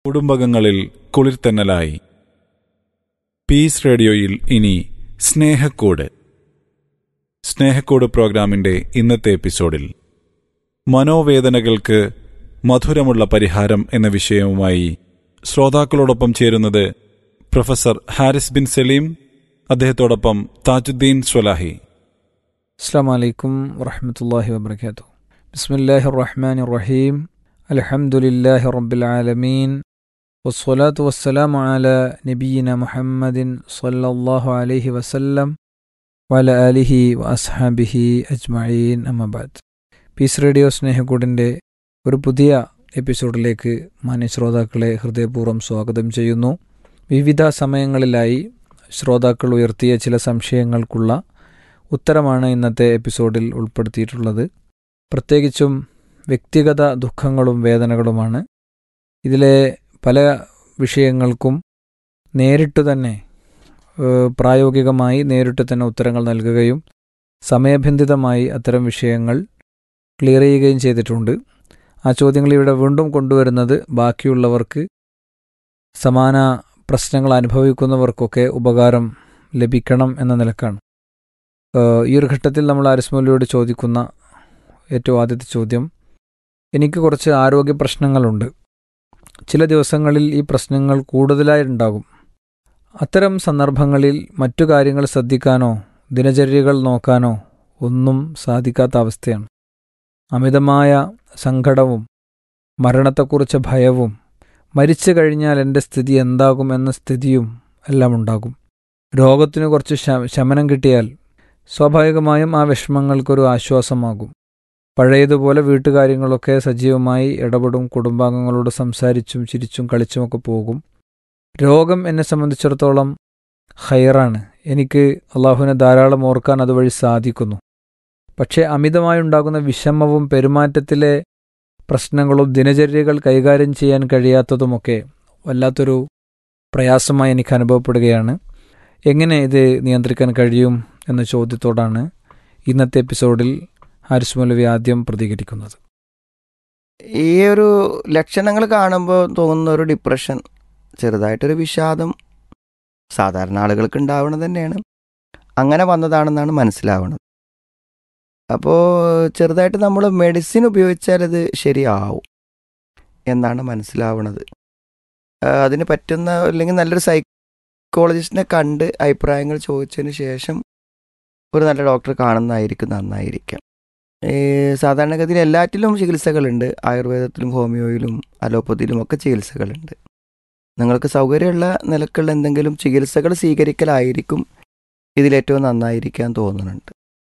കുടുംബകങ്ങളിൽ കുളിർത്തന്നലായി piece റേഡിയോയിൽ ഇനി സ്നേഹക്കൂട് സ്നേഹക്കൂട് പ്രോഗ്രാമിന്റെ ഇന്നത്തെ എപ്പിസോഡിൽ മനോവേദനകൾക്ക് മധുരമുള്ള പരിഹാരം എന്ന വിഷയവുമായി ശ്രോതാക്കളോടൊപ്പം ചേരുന്നത് പ്രൊഫസർ ഹാരിസ് ബിൻ സലീം അദ്ദേഹത്തോടൊപ്പം താജുദ്ദീൻ സ്വലാഹി അസ്സാം വലൈക്കും വറഹമത്തല്ലാഹി വബർക്കാത്തു ബിസ്മില്ലാഹി റഹ്മാൻ റഹീം അലഹമുല്ലാഹി റബ്ബിൽആലമീൻ വസ്സലാത്തു വസ്സലാമു അല നബീന മുഹമ്മദിൻ സല്ലല്ലാഹു അലൈഹി വസല്ലം വല അലിഹി വഅസ്ഹാബിഹി അജ്മഈൻ അമ്മബാദ് പീസ് റേഡിയോ സ്നേഹക്കൂടിൻ്റെ ഒരു പുതിയ എപ്പിസോഡിലേക്ക് മാന്യ ശ്രോതാക്കളെ ഹൃദയപൂർവ്വം സ്വാഗതം ചെയ്യുന്നു വിവിധ സമയങ്ങളിലായി ശ്രോതാക്കൾ ഉയർത്തിയ ചില സംശയങ്ങൾക്കുള്ള ഉത്തരമാണ് ഇന്നത്തെ എപ്പിസോഡിൽ ഉൾപ്പെടുത്തിയിട്ടുള്ളത് പ്രത്യേകിച്ചും വ്യക്തിഗത ദുഃഖങ്ങളും വേദനകളുമാണ് ഇതിലെ പല വിഷയങ്ങൾക്കും നേരിട്ട് തന്നെ ഏഹ്, പ്രായോഗികമായി നേരിട്ട് തന്നെ ഉത്തരങ്ങൾ നൽകുകയും സമയബന്ധിതമായി അത്തരം വിഷയങ്ങൾ ക്ലിയർ ചെയ്യുകയും ചെയ്തിട്ടുണ്ട് ആ ചോദ്യങ്ങൾ ഇവിടെ വീണ്ടും കൊണ്ടുവരുന്നത് ബാക്കിയുള്ളവർക്ക് സമാന പ്രശ്നങ്ങൾ അനുഭവിക്കുന്നവർക്കൊക്കെ ഉപകാരം ലഭിക്കണം എന്ന നിലക്കാണ് ഏഹ് ഈ ഒരു ഘട്ടത്തിൽ നമ്മൾ ആരിസ്മോലിയോട് ചോദിക്കുന്ന ഏറ്റവും ആദ്യത്തെ ചോദ്യം എനിക്ക് കുറച്ച് ആരോഗ്യ പ്രശ്നങ്ങളുണ്ട് ചില ദിവസങ്ങളിൽ ഈ പ്രശ്നങ്ങൾ കൂടുതലായി ഉണ്ടാകും അത്തരം സന്ദർഭങ്ങളിൽ മറ്റു കാര്യങ്ങൾ ശ്രദ്ധിക്കാനോ ദിനചര്യകൾ നോക്കാനോ ഒന്നും സാധിക്കാത്ത അവസ്ഥയാണ് അമിതമായ സങ്കടവും മരണത്തെക്കുറിച്ച് ഭയവും മരിച്ചു കഴിഞ്ഞാൽ എൻ്റെ സ്ഥിതി എന്താകും എന്ന സ്ഥിതിയും എല്ലാം ഉണ്ടാകും രോഗത്തിന് കുറച്ച് ശ- ശമനം കിട്ടിയാൽ സ്വാഭാവികമായും ആ വിഷമങ്ങൾക്കൊരു ആശ്വാസമാകും പഴയതുപോലെ വീട്ടുകാര്യങ്ങളൊക്കെ സജീവമായി ഇടപെടും കുടുംബാംഗങ്ങളോട് സംസാരിച്ചും ചിരിച്ചും കളിച്ചുമൊക്കെ പോകും രോഗം എന്നെ സംബന്ധിച്ചിടത്തോളം ഹൈറാണ് എനിക്ക് അള്ളാഹുവിനെ ധാരാളം ഓർക്കാൻ അതുവഴി സാധിക്കുന്നു പക്ഷേ അമിതമായുണ്ടാകുന്ന വിഷമവും പെരുമാറ്റത്തിലെ പ്രശ്നങ്ങളും ദിനചര്യകൾ കൈകാര്യം ചെയ്യാൻ കഴിയാത്തതുമൊക്കെ വല്ലാത്തൊരു പ്രയാസമായി എനിക്ക് അനുഭവപ്പെടുകയാണ് എങ്ങനെ ഇത് നിയന്ത്രിക്കാൻ കഴിയും എന്ന ചോദ്യത്തോടാണ് ഇന്നത്തെ എപ്പിസോഡിൽ ഹാരിസ് മൗലവി ആദ്യം പ്രതികരിക്കുന്നത് ഈ ഒരു ലക്ഷണങ്ങൾ കാണുമ്പോൾ തോന്നുന്ന ഒരു ഡിപ്രഷൻ ചെറുതായിട്ടൊരു വിഷാദം സാധാരണ ആളുകൾക്ക് ഉണ്ടാവുന്നത് തന്നെയാണ് അങ്ങനെ വന്നതാണെന്നാണ് മനസ്സിലാവുന്നത് അപ്പോൾ ചെറുതായിട്ട് നമ്മൾ മെഡിസിൻ ഉപയോഗിച്ചാൽ അത് ശരിയാവും എന്നാണ് മനസ്സിലാവുന്നത് ആ, അതിന് പറ്റുന്ന അല്ലെങ്കിൽ നല്ലൊരു സൈക്കോളജിസ്റ്റിനെ കണ്ട് അഭിപ്രായങ്ങൾ ചോദിച്ചതിന് ശേഷം ഒരു നല്ല ഡോക്ടറെ കാണുന്നതായിരിക്കും നന്നായിരിക്കാം ഈ സാധാരണഗതിയിൽ എല്ലാറ്റിലും ചികിത്സകളുണ്ട് ആയുർവേദത്തിലും ഹോമിയോയിലും അലോപ്പതിയിലും ഒക്കെ ചികിത്സകളുണ്ട് നിങ്ങൾക്ക് സൗകര്യമുള്ള നിലക്കുള്ള എന്തെങ്കിലും ചികിത്സകൾ സ്വീകരിക്കലായിരിക്കും ഇതിലേറ്റവും നന്നായിരിക്കാൻ തോന്നുന്നുണ്ട്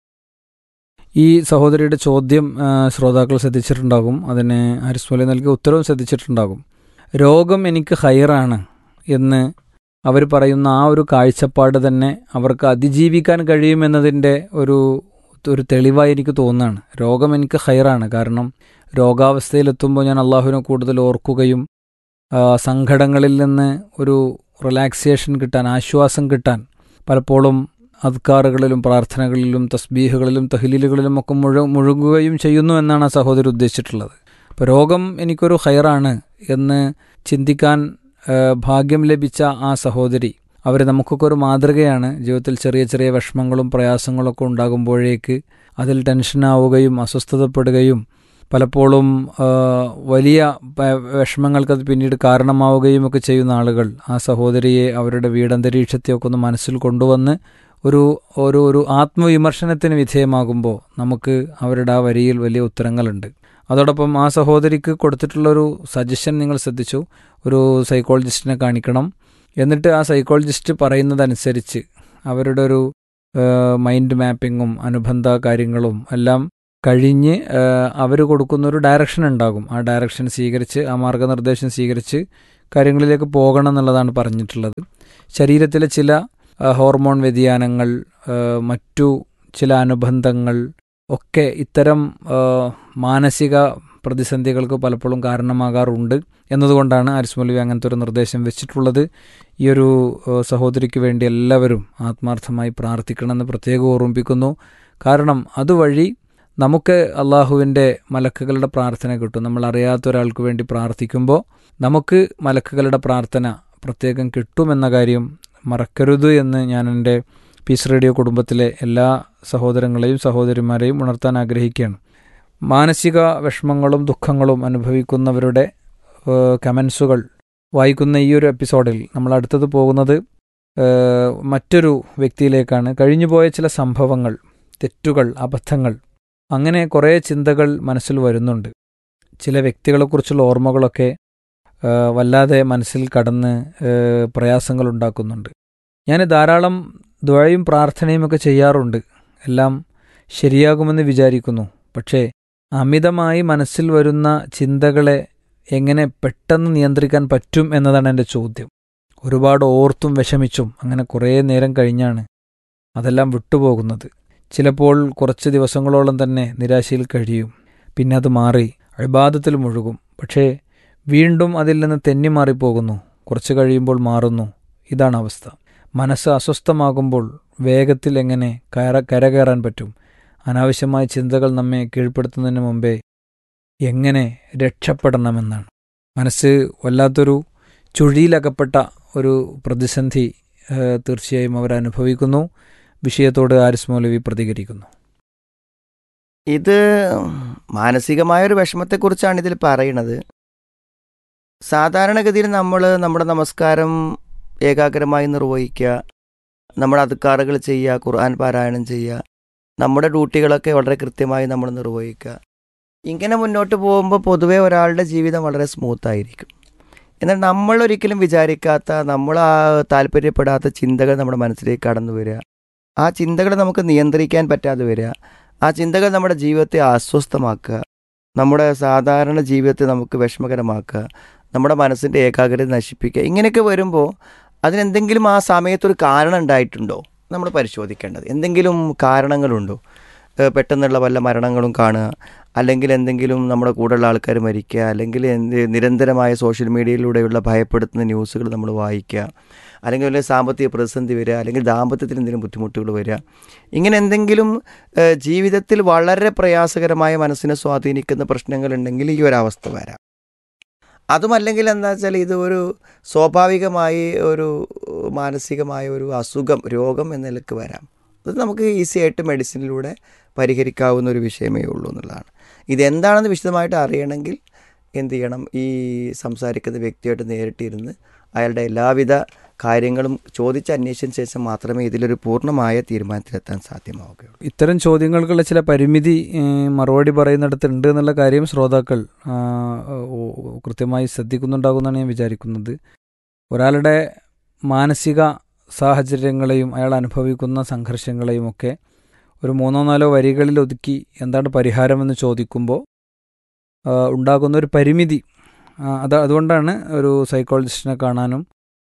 ഈ സഹോദരിയുടെ ചോദ്യം ആ, ശ്രോതാക്കൾ ശ്രദ്ധിച്ചിട്ടുണ്ടാകും അതിന് ഹാരിസ് മൗലവി നൽകിയ ഉത്തരവും ശ്രദ്ധിച്ചിട്ടുണ്ടാകും രോഗം എനിക്ക് ഹൈറാണ് എന്ന് അവർ പറയുന്ന ആ ഒരു കാഴ്ചപ്പാട് തന്നെ അവർക്ക് അതിജീവിക്കാൻ കഴിയുമെന്നതിൻ്റെ ഒരു ഒരു തെളിവായി എനിക്ക് തോന്നുകയാണ് രോഗം എനിക്ക് ഹൈറാണ് കാരണം രോഗാവസ്ഥയിലെത്തുമ്പോൾ ഞാൻ അള്ളാഹുവിനെ കൂടുതൽ ഓർക്കുകയും ആ, സങ്കടങ്ങളിൽ നിന്ന് ഒരു റിലാക്സേഷൻ കിട്ടാൻ ആശ്വാസം കിട്ടാൻ പലപ്പോഴും അദ്കാറുകളിലും പ്രാർത്ഥനകളിലും തസ്ബീഹുകളിലും തഹ്ലീലുകളിലും ഒക്കെ മുഴ മുഴുകുകയും ചെയ്യുന്നു എന്നാണ് ആ സഹോദരി ഉദ്ദേശിച്ചിട്ടുള്ളത് അപ്പോൾ രോഗം എനിക്കൊരു ഹൈറാണ് എന്ന് ചിന്തിക്കാൻ ആ, ഭാഗ്യം ലഭിച്ച ആ സഹോദരി അവർ നമുക്കൊക്കെ ഒരു മാതൃകയാണ് ജീവിതത്തിൽ ചെറിയ ചെറിയ വിഷമങ്ങളും പ്രയാസങ്ങളൊക്കെ ഉണ്ടാകുമ്പോഴേക്ക് അതിൽ ടെൻഷനാവുകയും അസ്വസ്ഥതപ്പെടുകയും പലപ്പോഴും ആ, വലിയ പ- വിഷമങ്ങൾക്ക് അത് പിന്നീട് കാരണമാവുകയും ഒക്കെ ചെയ്യുന്ന ആളുകൾ ആ സഹോദരിയെ അവരുടെ വീടന്തരീക്ഷത്തെയൊക്കെ ഒന്ന് മനസ്സിൽ കൊണ്ടുവന്ന് ഒരു ഒരു ഒരു ആത്മവിമർശനത്തിന് വിധേയമാകുമ്പോൾ നമുക്ക് അവരുടെ ആ വരിയിൽ വലിയ ഉത്തരങ്ങളുണ്ട് അതോടൊപ്പം ആ സഹോദരിക്ക് കൊടുത്തിട്ടുള്ളൊരു സജഷൻ നിങ്ങൾ ശ്രദ്ധിച്ചു ഒരു സൈക്കോളജിസ്റ്റിനെ കാണിക്കണം എന്നിട്ട് ആ സൈക്കോളജിസ്റ്റ് പറയുന്നതനുസരിച്ച് അവരുടെ ഒരു മൈൻഡ് മാപ്പിങ്ങും അനുബന്ധ കാര്യങ്ങളും എല്ലാം കഴിഞ്ഞ് അവർ കൊടുക്കുന്ന ഒരു ഡയറക്ഷൻ ഉണ്ടാകും ആ ഡയറക്ഷൻ സ്വീകരിച്ച് ആ മാർഗനിർദ്ദേശം സ്വീകരിച്ച് കാര്യങ്ങളിലേക്ക് പോകണം എന്നുള്ളതാണ് പറഞ്ഞിട്ടുള്ളത് ശരീരത്തിലെ ചില ആ, ഹോർമോൺ വ്യതിയാനങ്ങൾ ആ, മറ്റു ചില അനുബന്ധങ്ങൾ ഒക്കെ ഇത്തരം ആ, മാനസിക പ്രതിസന്ധികൾക്ക് പലപ്പോഴും കാരണമാകാറുണ്ട് എന്നതുകൊണ്ടാണ് ആരിസ് മൗലവി അങ്ങനത്തെ ഒരു നിർദ്ദേശം വെച്ചിട്ടുള്ളത് ഈ ഒരു ആ, സഹോദരിക്ക് വേണ്ടി എല്ലാവരും ആത്മാർത്ഥമായി പ്രാർത്ഥിക്കണമെന്ന് പ്രത്യേകം ഓർമ്മിപ്പിക്കുന്നു കാരണം അതുവഴി നമുക്ക് അള്ളാഹുവിൻ്റെ മലക്കുകളുടെ പ്രാർത്ഥന കിട്ടും നമ്മൾ അറിയാത്ത ഒരാൾക്ക് വേണ്ടി പ്രാർത്ഥിക്കുമ്പോൾ നമുക്ക് മലക്കുകളുടെ പ്രാർത്ഥന പ്രത്യേകം കിട്ടുമെന്ന കാര്യം മറക്കരുത് എന്ന് ഞാൻ എൻ്റെ പീസ് റേഡിയോ കുടുംബത്തിലെ എല്ലാ സഹോദരങ്ങളെയും സഹോദരിമാരെയും ഉണർത്താൻ ആഗ്രഹിക്കുകയാണ് മാനസിക വിഷമങ്ങളും ദുഃഖങ്ങളും അനുഭവിക്കുന്നവരുടെ കമൻസുകൾ വായിക്കുന്ന ഈ ഒരു എപ്പിസോഡിൽ നമ്മൾ അടുത്തത് പോകുന്നത് ഏഹ്, മറ്റൊരു വ്യക്തിയിലേക്കാണ് കഴിഞ്ഞുപോയ ചില സംഭവങ്ങൾ തെറ്റുകൾ അബദ്ധങ്ങൾ അങ്ങനെ കുറേ ചിന്തകൾ മനസ്സിൽ വരുന്നുണ്ട് ചില വ്യക്തികളെക്കുറിച്ചുള്ള ഓർമ്മകളൊക്കെ ഏഹ്, വല്ലാതെ മനസ്സിൽ കടന്ന് ഏഹ്, പ്രയാസങ്ങൾ ഉണ്ടാക്കുന്നുണ്ട് ഞാൻ ധാരാളം ദ്വഴയും പ്രാർത്ഥനയും ഒക്കെ ചെയ്യാറുണ്ട് എല്ലാം ശരിയാകുമെന്ന് വിചാരിക്കുന്നു പക്ഷേ അമിതമായി മനസ്സിൽ വരുന്ന ചിന്തകളെ എങ്ങനെ പെട്ടെന്ന് നിയന്ത്രിക്കാൻ പറ്റും എന്നതാണ് എൻ്റെ ചോദ്യം ഒരുപാട് ഓർത്തും വിഷമിച്ചും അങ്ങനെ കുറേ നേരം കഴിഞ്ഞാണ് അതെല്ലാം വിട്ടുപോകുന്നത് ചിലപ്പോൾ കുറച്ച് ദിവസങ്ങളോളം തന്നെ നിരാശയിൽ കഴിയും പിന്നെ അത് മാറി അഴിബാദത്തിൽ മുഴുകും പക്ഷേ വീണ്ടും അതിൽ നിന്ന് തെന്നി മാറിപ്പോകുന്നു കുറച്ച് കഴിയുമ്പോൾ മാറുന്നു ഇതാണ് അവസ്ഥ മനസ്സ് അസ്വസ്ഥമാകുമ്പോൾ വേഗത്തിൽ എങ്ങനെ കയറ കരകയറാൻ പറ്റും അനാവശ്യമായ ചിന്തകൾ നമ്മെ കീഴ്പ്പെടുത്തുന്നതിന് മുമ്പേ എങ്ങനെ രക്ഷപ്പെടണമെന്നാണ് മനസ്സ് വല്ലാത്തൊരു ചുഴിയിലകപ്പെട്ട ഒരു പ്രതിസന്ധി ഏഹ്, തീർച്ചയായും അവർ അനുഭവിക്കുന്നു വിഷയത്തോട് ആരിസ് മൗലവി പ്രതികരിക്കുന്നു ഇത് മാനസികമായ ഒരു വിഷമത്തെക്കുറിച്ചാണ് ഇതിൽ പറയണത് സാധാരണഗതിയിൽ നമ്മൾ നമ്മുടെ നമസ്കാരം ഏകാഗ്രമായി നിർവഹിക്കുക നമ്മുടെ അതുക്കാറുകൾ ചെയ്യുക ഖുർആൻ പാരായണം ചെയ്യുക നമ്മുടെ ഡ്യൂട്ടികളൊക്കെ വളരെ കൃത്യമായി നമ്മൾ നിർവഹിക്കുക ഇങ്ങനെ മുന്നോട്ട് പോകുമ്പോൾ പൊതുവേ ഒരാളുടെ ജീവിതം വളരെ സ്മൂത്തായിരിക്കും എന്നാൽ നമ്മൾ ഒരിക്കലും വിചാരിക്കാത്ത നമ്മൾ ആ താല്പര്യപ്പെടാത്ത ചിന്തകൾ നമ്മുടെ മനസ്സിലേക്ക് കടന്നു വരിക ആ ചിന്തകൾ നമുക്ക് നിയന്ത്രിക്കാൻ പറ്റാതെ വരിക ആ ചിന്തകൾ നമ്മുടെ ജീവിതത്തെ അസ്വസ്ഥമാക്കുക നമ്മുടെ സാധാരണ ജീവിതത്തെ നമുക്ക് വിഷമകരമാക്കുക നമ്മുടെ മനസ്സിൻ്റെ ഏകാഗ്രത നശിപ്പിക്കുക ഇങ്ങനെയൊക്കെ വരുമ്പോൾ അതിനെന്തെങ്കിലും ആ സമയത്തൊരു കാരണം ഉണ്ടായിട്ടുണ്ടോ നമ്മൾ പരിശോധിക്കേണ്ടത് എന്തെങ്കിലും കാരണങ്ങളുണ്ടോ ഏഹ് പെട്ടെന്നുള്ള വല്ല മരണങ്ങളും കാണുക അല്ലെങ്കിൽ എന്തെങ്കിലും നമ്മുടെ കൂടെയുള്ള ആൾക്കാർ മരിക്കുക അല്ലെങ്കിൽ എന്ത് നിരന്തരമായ സോഷ്യൽ മീഡിയയിലൂടെയുള്ള ഭയപ്പെടുത്തുന്ന ന്യൂസുകൾ നമ്മൾ വായിക്കുക അല്ലെങ്കിൽ വല്ല സാമ്പത്തിക പ്രതിസന്ധി വരിക അല്ലെങ്കിൽ ദാമ്പത്യത്തിൽ എന്തെങ്കിലും ബുദ്ധിമുട്ടുകൾ വരിക ഇങ്ങനെ എന്തെങ്കിലും ഏഹ് ജീവിതത്തിൽ വളരെ പ്രയാസകരമായ മനസ്സിനെ സ്വാധീനിക്കുന്ന പ്രശ്നങ്ങളുണ്ടെങ്കിൽ ഈ ഒരു അവസ്ഥ വരാം അതുമല്ലെങ്കിൽ എന്താ വെച്ചാൽ ഇത് ഒരു സ്വാഭാവികമായി ഒരു മാനസികമായ ഒരു അസുഖം രോഗം എന്ന നിലക്ക് വരാം അത് നമുക്ക് ഈസി ആയിട്ട് മെഡിസിനിലൂടെ പരിഹരിക്കാവുന്ന ഒരു വിഷയമേ ഉള്ളൂ എന്നുള്ളതാണ് ഇതെന്താണെന്ന് വിശദമായിട്ട് അറിയണമെങ്കിൽ എന്ത് ചെയ്യണം ഈ സംസാരിക്കുന്ന വ്യക്തിയായിട്ട് നേരിട്ടിരുന്ന് അയാളുടെ എല്ലാവിധ കാര്യങ്ങളും ചോദിച്ച് അന്വേഷിച്ചതിന് ശേഷം മാത്രമേ ഇതിലൊരു പൂർണ്ണമായ തീരുമാനത്തിലെത്താൻ സാധ്യമാവുകയുള്ളൂ ഇത്തരം ചോദ്യങ്ങൾക്കുള്ള ചില പരിമിതി ഏഹ്, മറുപടി പറയുന്നിടത്തുണ്ട് എന്നുള്ള കാര്യം ശ്രോതാക്കൾ ആ, ഓ, കൃത്യമായി ശ്രദ്ധിക്കുന്നുണ്ടാകുമെന്നാണ് ഞാൻ വിചാരിക്കുന്നത് ഒരാളുടെ മാനസിക സാഹചര്യങ്ങളെയും അയാൾ അനുഭവിക്കുന്ന സംഘർഷങ്ങളെയും ഒക്കെ ഒരു മൂന്നോ നാലോ വരികളിൽ ഒതുക്കി എന്താണ് പരിഹാരമെന്ന് ചോദിക്കുമ്പോൾ ആ, ഉണ്ടാകുന്ന ഒരു പരിമിതി ആ, അത് അതുകൊണ്ടാണ് ഒരു സൈക്കോളജിസ്റ്റിനെ കാണാനും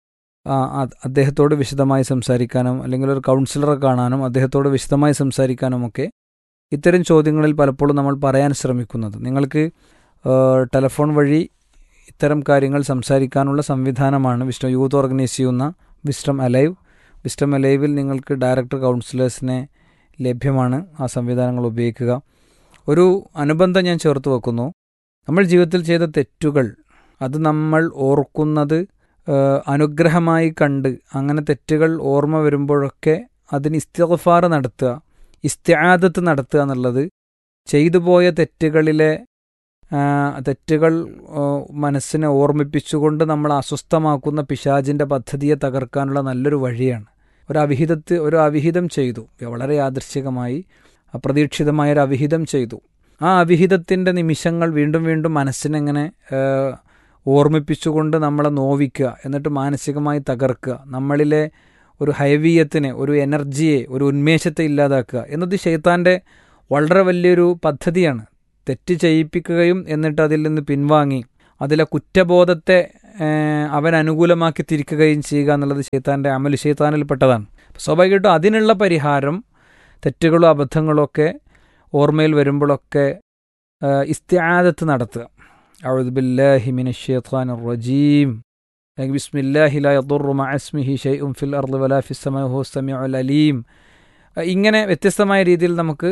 ആ, അത് അദ്ദേഹത്തോട് വിശദമായി സംസാരിക്കാനും അല്ലെങ്കിൽ ഒരു കൗൺസിലറെ കാണാനും അദ്ദേഹത്തോട് വിശദമായി സംസാരിക്കാനുമൊക്കെ ഇത്തരം ചോദ്യങ്ങളിൽ പലപ്പോഴും നമ്മൾ പറയാൻ ശ്രമിക്കുന്നത് നിങ്ങൾക്ക് ആ, ടെലഫോൺ വഴി ഇത്തരം കാര്യങ്ങൾ സംസാരിക്കാനുള്ള സംവിധാനമാണ് വിസ്റ്റം യൂത്ത് ഓർഗനൈസ് ചെയ്യുന്ന വിസ്റ്റം അലൈവ് വിസ്റ്റം അലൈവിൽ നിങ്ങൾക്ക് ഡയറക്ടർ കൗൺസിലേഴ്സിനെ ലഭ്യമാണ് ആ സംവിധാനങ്ങൾ ഉപയോഗിക്കുക ഒരു അനുബന്ധം ഞാൻ ചേർത്ത് വെക്കുന്നു നമ്മൾ ജീവിതത്തിൽ ചെയ്ത തെറ്റുകൾ അത് നമ്മൾ ഓർക്കുന്നത് ഏഹ്, അനുഗ്രഹമായി കണ്ട് അങ്ങനെ തെറ്റുകൾ ഓർമ്മ വരുമ്പോഴൊക്കെ അതിന് ഇസ്തിഗ്ഫാർ നടത്തുക ഇസ്തിആദത്ത് നടത്തുക എന്നുള്ളത് ചെയ്തു പോയ തെറ്റുകളിലെ ആ, തെറ്റുകൾ ഓ, മനസ്സിനെ ഓർമ്മിപ്പിച്ചുകൊണ്ട് നമ്മൾ അസ്വസ്ഥമാക്കുന്ന പിശാജിൻ്റെ പദ്ധതിയെ തകർക്കാനുള്ള നല്ലൊരു വഴിയാണ് ഒരു അവിഹിതത്ത് ഒരു അവിഹിതം ചെയ്തു വളരെ യാദൃശ്ചികമായി അപ്രതീക്ഷിതമായ ഒരു അവിഹിതം ചെയ്തു ആ അവിഹിതത്തിൻ്റെ നിമിഷങ്ങൾ വീണ്ടും വീണ്ടും മനസ്സിനെങ്ങനെ ഏഹ്, ഓർമ്മിപ്പിച്ചുകൊണ്ട് നമ്മളെ നോവിക്കുക എന്നിട്ട് മാനസികമായി തകർക്കുക നമ്മളിലെ ഒരു ഹൈവീയത്തിനെ ഒരു എനർജിയെ ഒരു ഉന്മേഷത്തെ ഇല്ലാതാക്കുക എന്നത് ഷെയ്ത്താൻ്റെ വളരെ വലിയൊരു പദ്ധതിയാണ് തെറ്റ് ചെയ്യിപ്പിക്കുകയും എന്നിട്ട് അതിൽ നിന്ന് പിൻവാങ്ങി അതിലെ കുറ്റബോധത്തെ ഏഹ്, അവൻ അനുകൂലമാക്കി തിരിക്കുകയും ചെയ്യുക എന്നുള്ളത് ഷെയ്ത്താൻ്റെ അമൽ ഷെയ്ത്താനിൽപ്പെട്ടതാണ് സ്വാഭാവികമായിട്ടും അതിനുള്ള പരിഹാരം തെറ്റുകളോ അബദ്ധങ്ങളോ ഒക്കെ ഓർമ്മയിൽ വരുമ്പോഴൊക്കെ ഏഹ്, ഇസ്തിആദത്ത് നടത്തുക أعوذ بالله من الشيطان الرجيم بسم الله لا يضر مع اسمه شيء في الأرض ولا في السماء وهو السميع العليم ഇങ്ങനെ വ്യത്യസ്തമായ രീതിയിൽ നമുക്ക്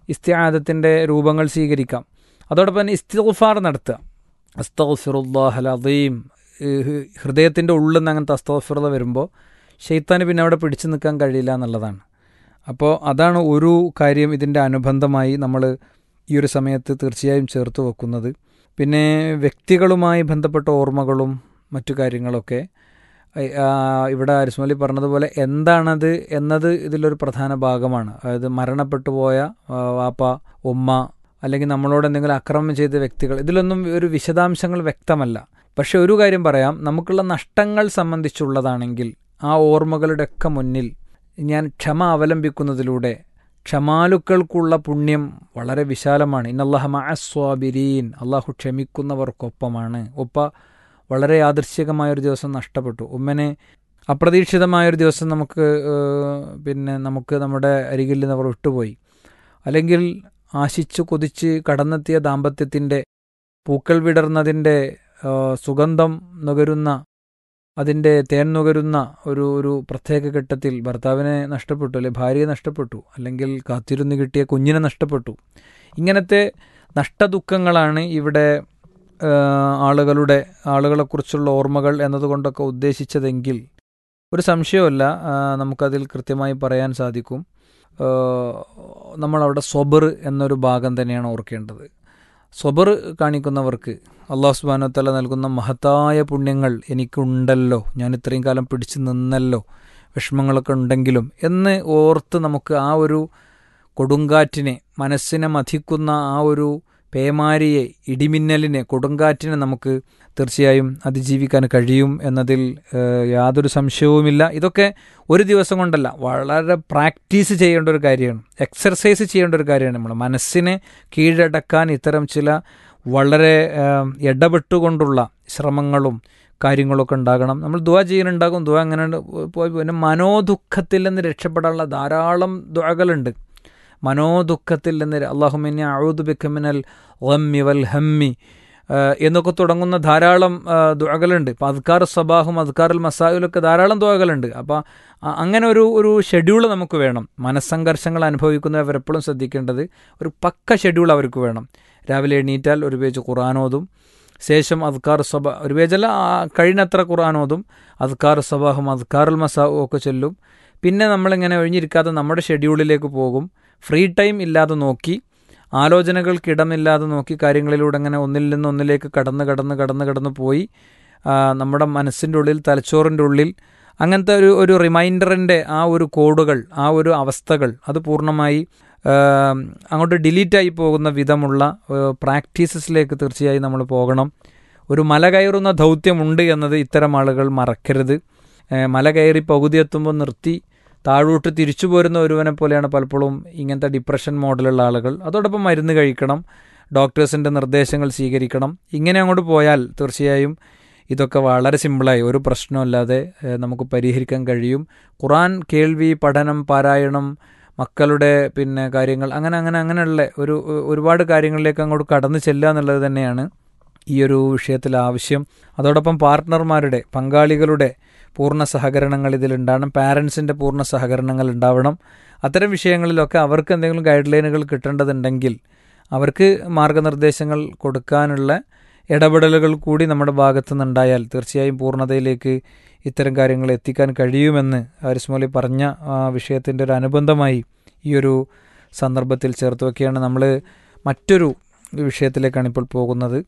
ഇസ്തിയാദത്തിൻ്റെ രൂപങ്ങൾ സ്വീകരിക്കാം അതോടൊപ്പം തന്നെ ഇസ്തിഗ്ഫാർ നടത്തുക അസ്തഫിറുല്ലാഹൽ അദീം ഹൃദയത്തിൻ്റെ ഉള്ളിൽ നിന്ന് അങ്ങനത്തെ അസ്തഫിറുത വരുമ്പോൾ ഷെയ്ത്താന് പിന്നെ അവിടെ പിടിച്ചു നിൽക്കാൻ കഴിയില്ല എന്നുള്ളതാണ് അപ്പോൾ അതാണ് ഒരു കാര്യം ഇതിൻ്റെ അനുബന്ധമായി നമ്മൾ ഈ ഒരു സമയത്ത് തീർച്ചയായും ചേർത്ത് വെക്കുന്നത് പിന്നെ വ്യക്തികളുമായി ബന്ധപ്പെട്ട ഓർമ്മകളും മറ്റു കാര്യങ്ങളൊക്കെ ഐ- ആ, ഇവിടെ അരിസ്മലി പറഞ്ഞതുപോലെ എന്താണത് എന്നത് ഇതിലൊരു പ്രധാന ഭാഗമാണ് അതായത് മരണപ്പെട്ടു പോയ ആ, വാപ്പ ഉമ്മ അല്ലെങ്കിൽ നമ്മളോട് എന്തെങ്കിലും അക്രമം ചെയ്ത വ്യക്തികൾ ഇതിലൊന്നും ഒരു വിശദാംശങ്ങൾ വ്യക്തമല്ല പക്ഷെ ഒരു കാര്യം പറയാം നമുക്കുള്ള നഷ്ടങ്ങൾ സംബന്ധിച്ചുള്ളതാണെങ്കിൽ ആ ഓർമ്മകളുടെയൊക്കെ മുന്നിൽ ഞാൻ ക്ഷമ അവലംബിക്കുന്നതിലൂടെ ക്ഷമാലുക്കൾക്കുള്ള പുണ്യം വളരെ വിശാലമാണ് ഇന്നല്ലാഹ മഅസ്വാബിരീൻ അള്ളാഹു ക്ഷമിക്കുന്നവർക്കൊപ്പമാണ് ഒപ്പ വളരെ യാദൃശ്ചികമായൊരു ദിവസം നഷ്ടപ്പെട്ടു ഉമ്മനെ അപ്രതീക്ഷിതമായൊരു ദിവസം നമുക്ക് ഏഹ്, പിന്നെ നമുക്ക് നമ്മുടെ അരികിൽ നിന്ന് അവർ വിട്ടുപോയി അല്ലെങ്കിൽ ആശിച്ചു കൊതിച്ച് കടന്നെത്തിയ ദാമ്പത്യത്തിൻ്റെ പൂക്കൾ വിടർന്നതിൻ്റെ ഏഹ്, സുഗന്ധം നുകരുന്ന അതിൻ്റെ തേൻ നുകരുന്ന ഒരു ഒരു പ്രത്യേക ഘട്ടത്തിൽ ഭർത്താവിനെ നഷ്ടപ്പെട്ടു അല്ലെ ഭാര്യയെ നഷ്ടപ്പെട്ടു അല്ലെങ്കിൽ കാത്തിരുന്ന് കിട്ടിയ കുഞ്ഞിനെ നഷ്ടപ്പെട്ടു ഇങ്ങനത്തെ നഷ്ടദുഃഖങ്ങളാണ് ഇവിടെ ആ, ആളുകളുടെ ആളുകളെക്കുറിച്ചുള്ള ഓർമ്മകൾ എന്നതുകൊണ്ടൊക്കെ ഉദ്ദേശിച്ചതെങ്കിൽ ഒരു സംശയവുമല്ല ആ, നമുക്കതിൽ കൃത്യമായി പറയാൻ സാധിക്കും ആ, നമ്മളവിടെ സ്വബർ എന്നൊരു ഭാഗം തന്നെയാണ് ഓർക്കേണ്ടത് സ്വബർ കാണിക്കുന്നവർക്ക് അള്ളാഹു സുബാനത്തല നൽകുന്ന മഹത്തായ പുണ്യങ്ങൾ എനിക്കുണ്ടല്ലോ ഞാൻ ഇത്രയും കാലം പിടിച്ചു നിന്നല്ലോ വിഷമങ്ങളൊക്കെ ഉണ്ടെങ്കിലും എന്ന് ഓർത്ത് നമുക്ക് ആ ഒരു കൊടുങ്കാറ്റിനെ മനസ്സിനെ മഥിക്കുന്ന ആ ഒരു പേമാരിയെ ഇടിമിന്നലിനെ കൊടുങ്കാറ്റിനെ നമുക്ക് തീർച്ചയായും അതിജീവിക്കാൻ കഴിയും എന്നതിൽ ഏഹ്, യാതൊരു സംശയവുമില്ല ഇതൊക്കെ ഒരു ദിവസം കൊണ്ടല്ല വളരെ പ്രാക്ടീസ് ചെയ്യേണ്ട ഒരു കാര്യമാണ് എക്സർസൈസ് ചെയ്യേണ്ട ഒരു കാര്യമാണ് നമ്മൾ മനസ്സിനെ കീഴടക്കാൻ ഇത്തരം ചില വളരെ ഏഹ്, ഇടപെട്ടുകൊണ്ടുള്ള ശ്രമങ്ങളും കാര്യങ്ങളൊക്കെ ഉണ്ടാകണം നമ്മൾ ദുവ ചെയ്യാനുണ്ടാകും ദുവ അങ്ങനെ പോയി പിന്നെ മനോദുഃഖത്തിൽ നിന്ന് രക്ഷപ്പെടാനുള്ള ധാരാളം ദുവകളുണ്ട് മനോദുഃഖത്തിൽ നിന്ന് അള്ളാഹുമിനെ അഴുതുബിക്കമിനൽ ഒമ്മി വൽ ഹമ്മി ആഹ് എന്നൊക്കെ തുടങ്ങുന്ന ധാരാളം ആഹ് ദുആകളുണ്ട് ഇപ്പോൾ അദ്കാർ സബാഹും അദ്കാറുൽ മസായിലൊക്കെ ധാരാളം ദുആകളുണ്ട് അപ്പോൾ അ- അങ്ങനെ ഒരു ഒരു ഷെഡ്യൂൾ നമുക്ക് വേണം മനസ്സംഘർഷങ്ങൾ അനുഭവിക്കുന്നവർ എപ്പോഴും ശ്രദ്ധിക്കേണ്ടത് ഒരു പക്ക ഷെഡ്യൂൾ അവർക്ക് വേണം രാവിലെ എണീറ്റാൽ ഒരു പേജ് ഖുറാനോതും ശേഷം അദ്കാർ സബ ഒരു പേജല്ല ആ കഴിയുന്നത്ര ഖുറാനോതും അദ്കാർ സബാഹും അദ്കാറുൽ മസാവും ഒക്കെ ചൊല്ലും പിന്നെ നമ്മളിങ്ങനെ ഒഴിഞ്ഞിരിക്കാതെ നമ്മുടെ ഷെഡ്യൂളിലേക്ക് പോകും ഫ്രീ ടൈം ഇല്ലാതെ നോക്കി ആലോചനകൾക്കിടമില്ലാതെ നോക്കി കാര്യങ്ങളിലൂടെ അങ്ങനെ ഒന്നിൽ നിന്ന് ഒന്നിലേക്ക് കടന്ന് കടന്ന് കടന്ന് കടന്ന് പോയി ആ, നമ്മുടെ മനസ്സിൻ്റെ ഉള്ളിൽ തലച്ചോറിൻ്റെ ഉള്ളിൽ അങ്ങനത്തെ ഒരു ഒരു റിമൈൻഡറിൻ്റെ ആ ഒരു കോഡുകൾ ആ ഒരു അവസ്ഥകൾ അത് പൂർണ്ണമായി ആ, അങ്ങോട്ട് ഡിലീറ്റായി പോകുന്ന വിധമുള്ള പ്രാക്ടീസസിലേക്ക് തീർച്ചയായും നമ്മൾ പോകണം ഒരു മല കയറുന്ന ദൗത്യമുണ്ട് എന്നത് ഇത്തരം ആളുകൾ മറക്കരുത് ഏ, മല കയറി പകുതി എത്തുമ്പോൾ നിർത്തി താഴോട്ട് തിരിച്ചു പോരുന്ന ഒരുവനെ പോലെയാണ് പലപ്പോഴും ഇങ്ങനത്തെ ഡിപ്രഷൻ മോഡലുള്ള ആളുകൾ അതോടൊപ്പം മരുന്ന് കഴിക്കണം ഡോക്ടേഴ്സിൻ്റെ നിർദ്ദേശങ്ങൾ സ്വീകരിക്കണം ഇങ്ങനെ അങ്ങോട്ട് പോയാൽ തീർച്ചയായും ഇതൊക്കെ വളരെ സിമ്പിളായി ഒരു പ്രശ്നമില്ലാതെ ഏഹ്, നമുക്ക് പരിഹരിക്കാൻ കഴിയും ഖുറാൻ കേൾവി പഠനം പാരായണം മക്കളുടെ പിന്നെ കാര്യങ്ങൾ അങ്ങനെ അങ്ങനെ അങ്ങനെയുള്ള ഒരു ഒരുപാട് കാര്യങ്ങളിലേക്ക് അങ്ങോട്ട് കടന്നു ചെല്ലുക എന്നുള്ളത് തന്നെയാണ് ഈ ഒരു വിഷയത്തിൽ ആവശ്യം അതോടൊപ്പം പാർട്ട്ണർമാരുടെ പങ്കാളികളുടെ പൂർണ്ണ സഹകരണങ്ങൾ ഇതിലുണ്ടാവണം പാരൻസിൻ്റെ പൂർണ്ണ സഹകരണങ്ങൾ ഉണ്ടാവണം അത്തരം വിഷയങ്ങളിലൊക്കെ അവർക്ക് എന്തെങ്കിലും ഗൈഡ് ലൈനുകൾ കിട്ടേണ്ടതുണ്ടെങ്കിൽ അവർക്ക് മാർഗനിർദ്ദേശങ്ങൾ കൊടുക്കാനുള്ള ഇടപെടലുകൾ കൂടി നമ്മുടെ ഭാഗത്തു നിന്നുണ്ടായാൽ തീർച്ചയായും പൂർണ്ണതയിലേക്ക് ഇത്തരം കാര്യങ്ങൾ എത്തിക്കാൻ കഴിയുമെന്ന് ആരിസ്മോലി പറഞ്ഞ ആ വിഷയത്തിൻ്റെ ഒരു അനുബന്ധമായി ഈ ഒരു സന്ദർഭത്തിൽ ചേർത്ത് വയ്ക്കുകയാണ് നമ്മൾ മറ്റൊരു വിഷയത്തിലേക്കാണ് ഇപ്പോൾ പോകുന്നത്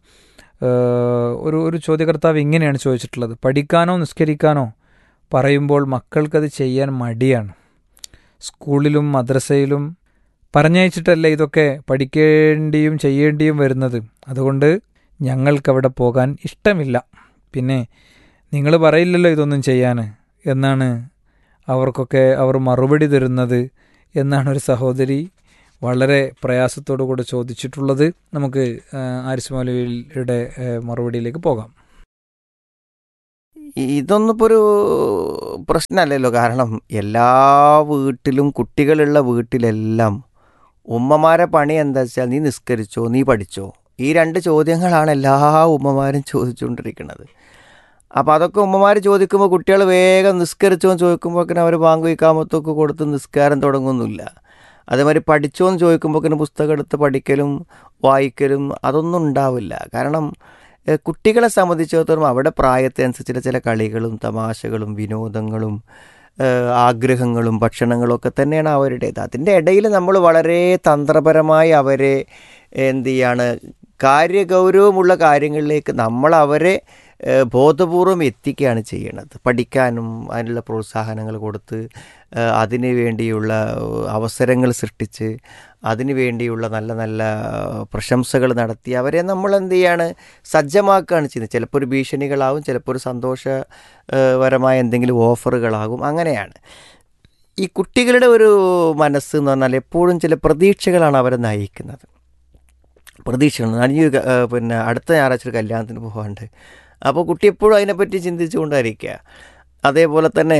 ഏഹ് ഒരു ഒരു ചോദ്യകർത്താവ് ഇങ്ങനെയാണ് ചോദിച്ചിട്ടുള്ളത് പഠിക്കാനോ നിസ്കരിക്കാനോ പറയുമ്പോൾ മക്കൾക്കത് ചെയ്യാൻ മടിയാണ് സ്കൂളിലും മദ്രസയിലും പറഞ്ഞയച്ചിട്ടല്ല ഇതൊക്കെ പഠിക്കേണ്ടിയും ചെയ്യേണ്ടിയും വരുന്നത് അതുകൊണ്ട് ഞങ്ങൾക്കവിടെ പോകാൻ ഇഷ്ടമില്ല പിന്നെ നിങ്ങൾ പറയില്ലല്ലോ ഇതൊന്നും ചെയ്യാൻ എന്നാണ് അവർക്കൊക്കെ അവർ മറുപടി തരുന്നത് എന്നാണ് ഒരു സഹോദരി വളരെ പ്രയാസത്തോടു കൂടെ ചോദിച്ചിട്ടുള്ളത് നമുക്ക് ആ, ആരിസ് മൗലവിയുടെ ആ, മറുപടിയിലേക്ക് പോകാം ഇതൊന്നും ഇപ്പോൾ ഒരു പ്രശ്നമല്ലല്ലോ കാരണം എല്ലാ വീട്ടിലും കുട്ടികളുള്ള വീട്ടിലെല്ലാം ഉമ്മമാരെ പണി എന്താ വെച്ചാൽ നീ നിസ്കരിച്ചോ നീ പഠിച്ചോ ഈ രണ്ട് ചോദ്യങ്ങളാണ് എല്ലാ ഉമ്മമാരും ചോദിച്ചുകൊണ്ടിരിക്കുന്നത് അപ്പോൾ അതൊക്കെ ഉമ്മമാർ ചോദിക്കുമ്പോൾ കുട്ടികൾ വേഗം നിസ്കരിച്ചോ എന്ന് ചോദിക്കുമ്പോഴേക്കും അവർ ബാങ്ക് വയ്ക്കാമത്തൊക്കെ കൊടുത്ത് നിസ്കാരം തുടങ്ങുന്നില്ല അതേമാതിരി പഠിച്ചോ എന്ന് ചോദിക്കുമ്പോൾ പുസ്തകം എടുത്ത് പഠിക്കലും വായിക്കലും അതൊന്നും ഉണ്ടാവില്ല കാരണം ഏഹ്, കുട്ടികളെ സംബന്ധിച്ചിടത്തോളം അവിടെ പ്രായത്തിനനുസരിച്ചുള്ള ചില കളികളും തമാശകളും വിനോദങ്ങളും ഏഹ്, ആഗ്രഹങ്ങളും ഭക്ഷണങ്ങളും ഒക്കെ തന്നെയാണ് അവരുടേത് അതിൻ്റെ ഇടയിൽ നമ്മൾ വളരെ തന്ത്രപരമായി അവരെ എന്ത് ചെയ്യാണ് കാര്യഗൗരവമുള്ള കാര്യങ്ങളിലേക്ക് നമ്മൾ അവരെ ഏഹ്, ബോധപൂർവം എത്തിക്കുകയാണ് ചെയ്യണത് പഠിക്കാനും അതിനുള്ള പ്രോത്സാഹനങ്ങൾ കൊടുത്ത് ഏഹ്, അതിന് വേണ്ടിയുള്ള ഏഹ്, അവസരങ്ങൾ സൃഷ്ടിച്ച് അതിന് വേണ്ടിയുള്ള നല്ല നല്ല ഏഹ്, പ്രശംസകൾ നടത്തി അവരെ നമ്മൾ എന്ത് ചെയ്യാണ് സജ്ജമാക്കുകയാണ് ചെയ്യുന്നത് ചിലപ്പോൾ ഒരു ഭീഷണികളാവും ചിലപ്പോൾ ഒരു സന്തോഷപരമായ എന്തെങ്കിലും ഓഫറുകളാകും അങ്ങനെയാണ് ഈ കുട്ടികളുടെ ഒരു മനസ്സ് എന്ന് പറഞ്ഞാൽ എപ്പോഴും ചില പ്രതീക്ഷകളാണ് അവരെ നയിക്കുന്നത് പ്രതീക്ഷകൾ അഞ്ച് പിന്നെ അടുത്ത ഞായറാഴ്ച ഒരു കല്യാണത്തിന് പോകാണ്ട് അപ്പോൾ കുട്ടി എപ്പോഴും അതിനെപ്പറ്റി ചിന്തിച്ചുകൊണ്ടായിരിക്കുക അതേപോലെ തന്നെ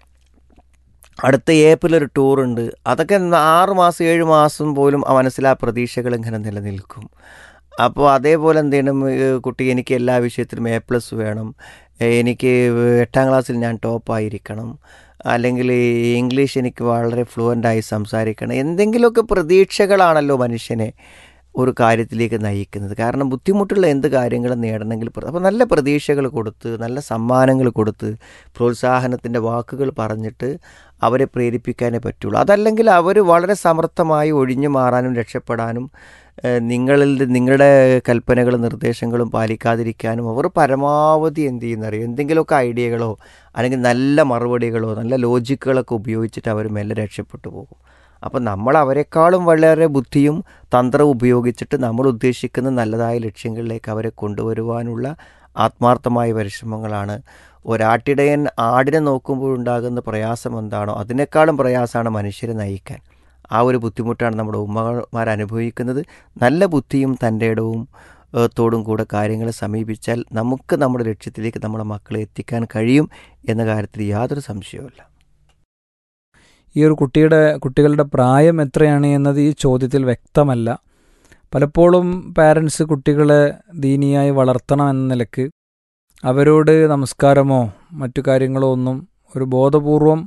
അടുത്ത ഏപ്രിൽ ഒരു ടൂറുണ്ട് അതൊക്കെ ന- ആറ് മാസം ഏഴ് മാസം പോലും ആ മനസ്സിൽ ആ പ്രതീക്ഷകൾ ഇങ്ങനെ നിലനിൽക്കും അപ്പോൾ അതേപോലെ എന്ത് ചെയ്യണം ഏഹ് കുട്ടി എനിക്ക് എല്ലാ വിഷയത്തിലും എ പ്ലസ് വേണം ഏഹ് എനിക്ക് എട്ടാം ക്ലാസ്സിൽ ഞാൻ ടോപ്പായിരിക്കണം അല്ലെങ്കിൽ ഇംഗ്ലീഷ് എനിക്ക് വളരെ ഫ്ലുവൻ്റായി സംസാരിക്കണം എന്തെങ്കിലുമൊക്കെ പ്രതീക്ഷകളാണല്ലോ മനുഷ്യനെ ഒരു കാര്യത്തിലേക്ക് നയിക്കുന്നത് കാരണം ബുദ്ധിമുട്ടുള്ള എന്ത് കാര്യങ്ങളും നേടണമെങ്കിൽ പ്ര- അപ്പോൾ നല്ല പ്രതീക്ഷകൾ കൊടുത്ത് നല്ല സമ്മാനങ്ങൾ കൊടുത്ത് പ്രോത്സാഹനത്തിൻ്റെ വാക്കുകൾ പറഞ്ഞിട്ട് അവരെ പ്രേരിപ്പിക്കാനേ പറ്റുള്ളൂ അതല്ലെങ്കിൽ അവർ വളരെ സമർത്ഥമായി ഒഴിഞ്ഞു മാറാനും രക്ഷപ്പെടാനും ഏഹ്, നിങ്ങളിൽ നിങ്ങളുടെ കൽപ്പനകളും നിർദ്ദേശങ്ങളും പാലിക്കാതിരിക്കാനും അവർ പരമാവധി എന്ത് ചെയ്യുന്നറിയോ എന്തെങ്കിലുമൊക്കെ ഐഡിയകളോ അല്ലെങ്കിൽ നല്ല മറുപടികളോ നല്ല ലോജിക്കുകളൊക്കെ ഉപയോഗിച്ചിട്ട് അവർ മെല്ലെ രക്ഷപ്പെട്ടു പോകും അപ്പം നമ്മൾ അവരെക്കാളും വളരെ ബുദ്ധിയും തന്ത്രവും ഉപയോഗിച്ചിട്ട് നമ്മൾ ഉദ്ദേശിക്കുന്ന നല്ലതായ ലക്ഷ്യങ്ങളിലേക്ക് അവരെ കൊണ്ടുവരുവാനുള്ള ആത്മാർത്ഥമായ പരിശ്രമങ്ങളാണ് ഒരാട്ടിടയൻ ആടിനെ നോക്കുമ്പോഴുണ്ടാകുന്ന പ്രയാസം എന്താണോ അതിനേക്കാളും പ്രയാസമാണ് മനുഷ്യരെ നയിക്കാൻ ആ ഒരു ബുദ്ധിമുട്ടാണ് നമ്മുടെ ഉമ്മമാർ അനുഭവിക്കുന്നത് നല്ല ബുദ്ധിയും തൻ്റെ ഇടവും ഏഹ്, തോടും കൂടെ കാര്യങ്ങളെ സമീപിച്ചാൽ നമുക്ക് നമ്മുടെ ലക്ഷ്യത്തിലേക്ക് നമ്മുടെ മക്കളെ എത്തിക്കാൻ കഴിയും എന്ന കാര്യത്തിൽ യാതൊരു സംശയവുമില്ല ഈ ഒരു കുട്ടിയുടെ കുട്ടികളുടെ പ്രായം എത്രയാണ് എന്നത് ഈ ചോദ്യത്തിൽ വ്യക്തമല്ല പലപ്പോഴും പാരൻസ് കുട്ടികളെ ദീനിയായി വളർത്തണം എന്ന നിലക്ക് അവരോട് നമസ്കാരമോ മറ്റു കാര്യങ്ങളോ ഒന്നും ഒരു ബോധപൂർവം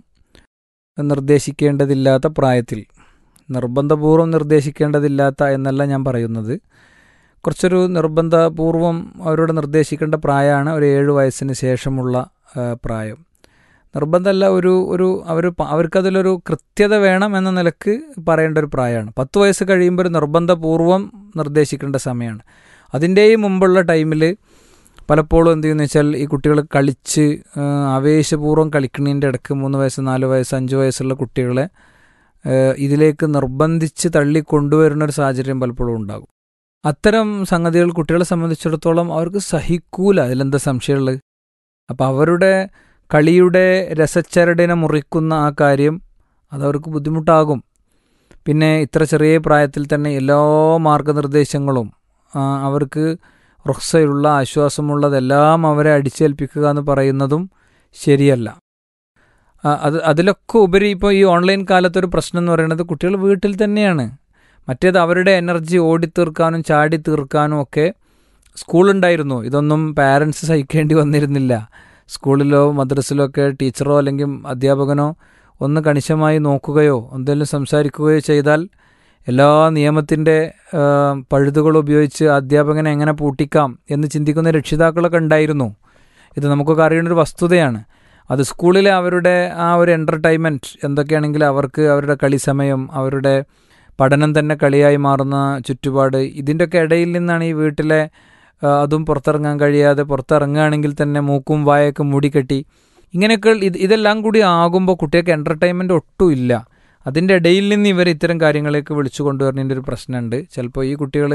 നിർദ്ദേശിക്കേണ്ടതില്ലാത്ത പ്രായത്തിൽ നിർബന്ധപൂർവം നിർദ്ദേശിക്കേണ്ടതില്ലാത്ത എന്നല്ല ഞാൻ പറയുന്നത് കുറച്ചൊരു നിർബന്ധപൂർവം അവരോട് നിർദ്ദേശിക്കേണ്ട പ്രായമാണ് ഒരു ഏഴ് വയസ്സിന് ശേഷമുള്ള ആ, പ്രായം നിർബന്ധമല്ല ഒരു ഒരു അവർ അവർക്കതിലൊരു കൃത്യത വേണം എന്ന നിലക്ക് പറയേണ്ട ഒരു പ്രായമാണ് പത്ത് വയസ്സ് കഴിയുമ്പോൾ ഒരു നിർബന്ധപൂർവം നിർദ്ദേശിക്കേണ്ട സമയമാണ് അതിൻ്റെയും മുമ്പുള്ള ടൈമിൽ പലപ്പോഴും എന്ത് ചെയ്യുന്നു വെച്ചാൽ ഈ കുട്ടികൾ കളിച്ച് ആ, ആവേശപൂർവ്വം കളിക്കുന്നതിൻ്റെ ഇടയ്ക്ക് മൂന്ന് വയസ്സ് നാല് വയസ്സ് അഞ്ച് വയസ്സുള്ള കുട്ടികളെ ആ, ഇതിലേക്ക് നിർബന്ധിച്ച് തള്ളി കൊണ്ടുവരുന്ന ഒരു സാഹചര്യം പലപ്പോഴും ഉണ്ടാകും അത്തരം സംഗതികൾ കുട്ടികളെ സംബന്ധിച്ചിടത്തോളം അവർക്ക് സഹിക്കൂല അതിലെന്താ സംശയമുള്ളത് അപ്പം അവരുടെ കളിയുടെ രസച്ചരടിനെ മുറിക്കുന്ന ആ കാര്യം അതവർക്ക് ബുദ്ധിമുട്ടാകും പിന്നെ ഇത്ര ചെറിയ പ്രായത്തിൽ തന്നെ എല്ലാ മാർഗനിർദ്ദേശങ്ങളും ആ, അവർക്ക് റുക്സയുള്ള ആശ്വാസമുള്ളതെല്ലാം അവരെ അടിച്ചേൽപ്പിക്കുക എന്ന് പറയുന്നതും ശരിയല്ല ആ, അത് അതിലൊക്കെ ഉപരി ഇപ്പോൾ ഈ ഓൺലൈൻ കാലത്തൊരു പ്രശ്നം എന്ന് പറയുന്നത് കുട്ടികൾ വീട്ടിൽ തന്നെയാണ് മറ്റേത് അവരുടെ എനർജി ഓടിത്തീർക്കാനും ചാടി തീർക്കാനും ഒക്കെ സ്കൂളുണ്ടായിരുന്നു ഇതൊന്നും പാരൻസ് സഹിക്കേണ്ടി വന്നിരുന്നില്ല സ്കൂളിലോ മദ്രസിലോ ഒക്കെ ടീച്ചറോ അല്ലെങ്കിൽ അധ്യാപകനോ ഒന്ന് കണിശമായി നോക്കുകയോ എന്തെങ്കിലും സംസാരിക്കുകയോ ചെയ്താൽ എല്ലാ നിയമത്തിൻ്റെ പഴുതുകൾ ഉപയോഗിച്ച് അധ്യാപകനെ എങ്ങനെ പൂട്ടിക്കാം എന്ന് ചിന്തിക്കുന്ന രക്ഷിതാക്കളൊക്കെ ഉണ്ടായിരുന്നു ഇത് നമുക്കൊക്കെ അറിയേണ്ട ഒരു വസ്തുതയാണ് അത് സ്കൂളിലെ അവരുടെ ആ ഒരു എൻ്റർടൈൻമെൻറ്റ് എന്തൊക്കെയാണെങ്കിലും അവർക്ക് അവരുടെ കളി സമയം അവരുടെ പഠനം തന്നെ കളിയായി മാറുന്ന ചുറ്റുപാട് ഇതിൻ്റെയൊക്കെ ഇടയിൽ നിന്നാണ് ഈ വീട്ടിലെ ആ, അതും പുറത്തിറങ്ങാൻ കഴിയാതെ പുറത്തിറങ്ങുകയാണെങ്കിൽ തന്നെ മൂക്കും വായൊക്കെ മൂടിക്കെട്ടി ഇങ്ങനെയൊക്കെ ഇത് ഇതെല്ലാം കൂടി ആകുമ്പോൾ കുട്ടികൾക്ക് എൻ്റർടൈൻമെൻറ്റ് ഒട്ടും ഇല്ല അതിൻ്റെ ഇടയിൽ നിന്ന് ഇവർ ഇത്തരം കാര്യങ്ങളേക്ക് വിളിച്ചു കൊണ്ടുവരുന്നതിൻ്റെ ഒരു പ്രശ്നമുണ്ട് ചിലപ്പോൾ ഈ കുട്ടികൾ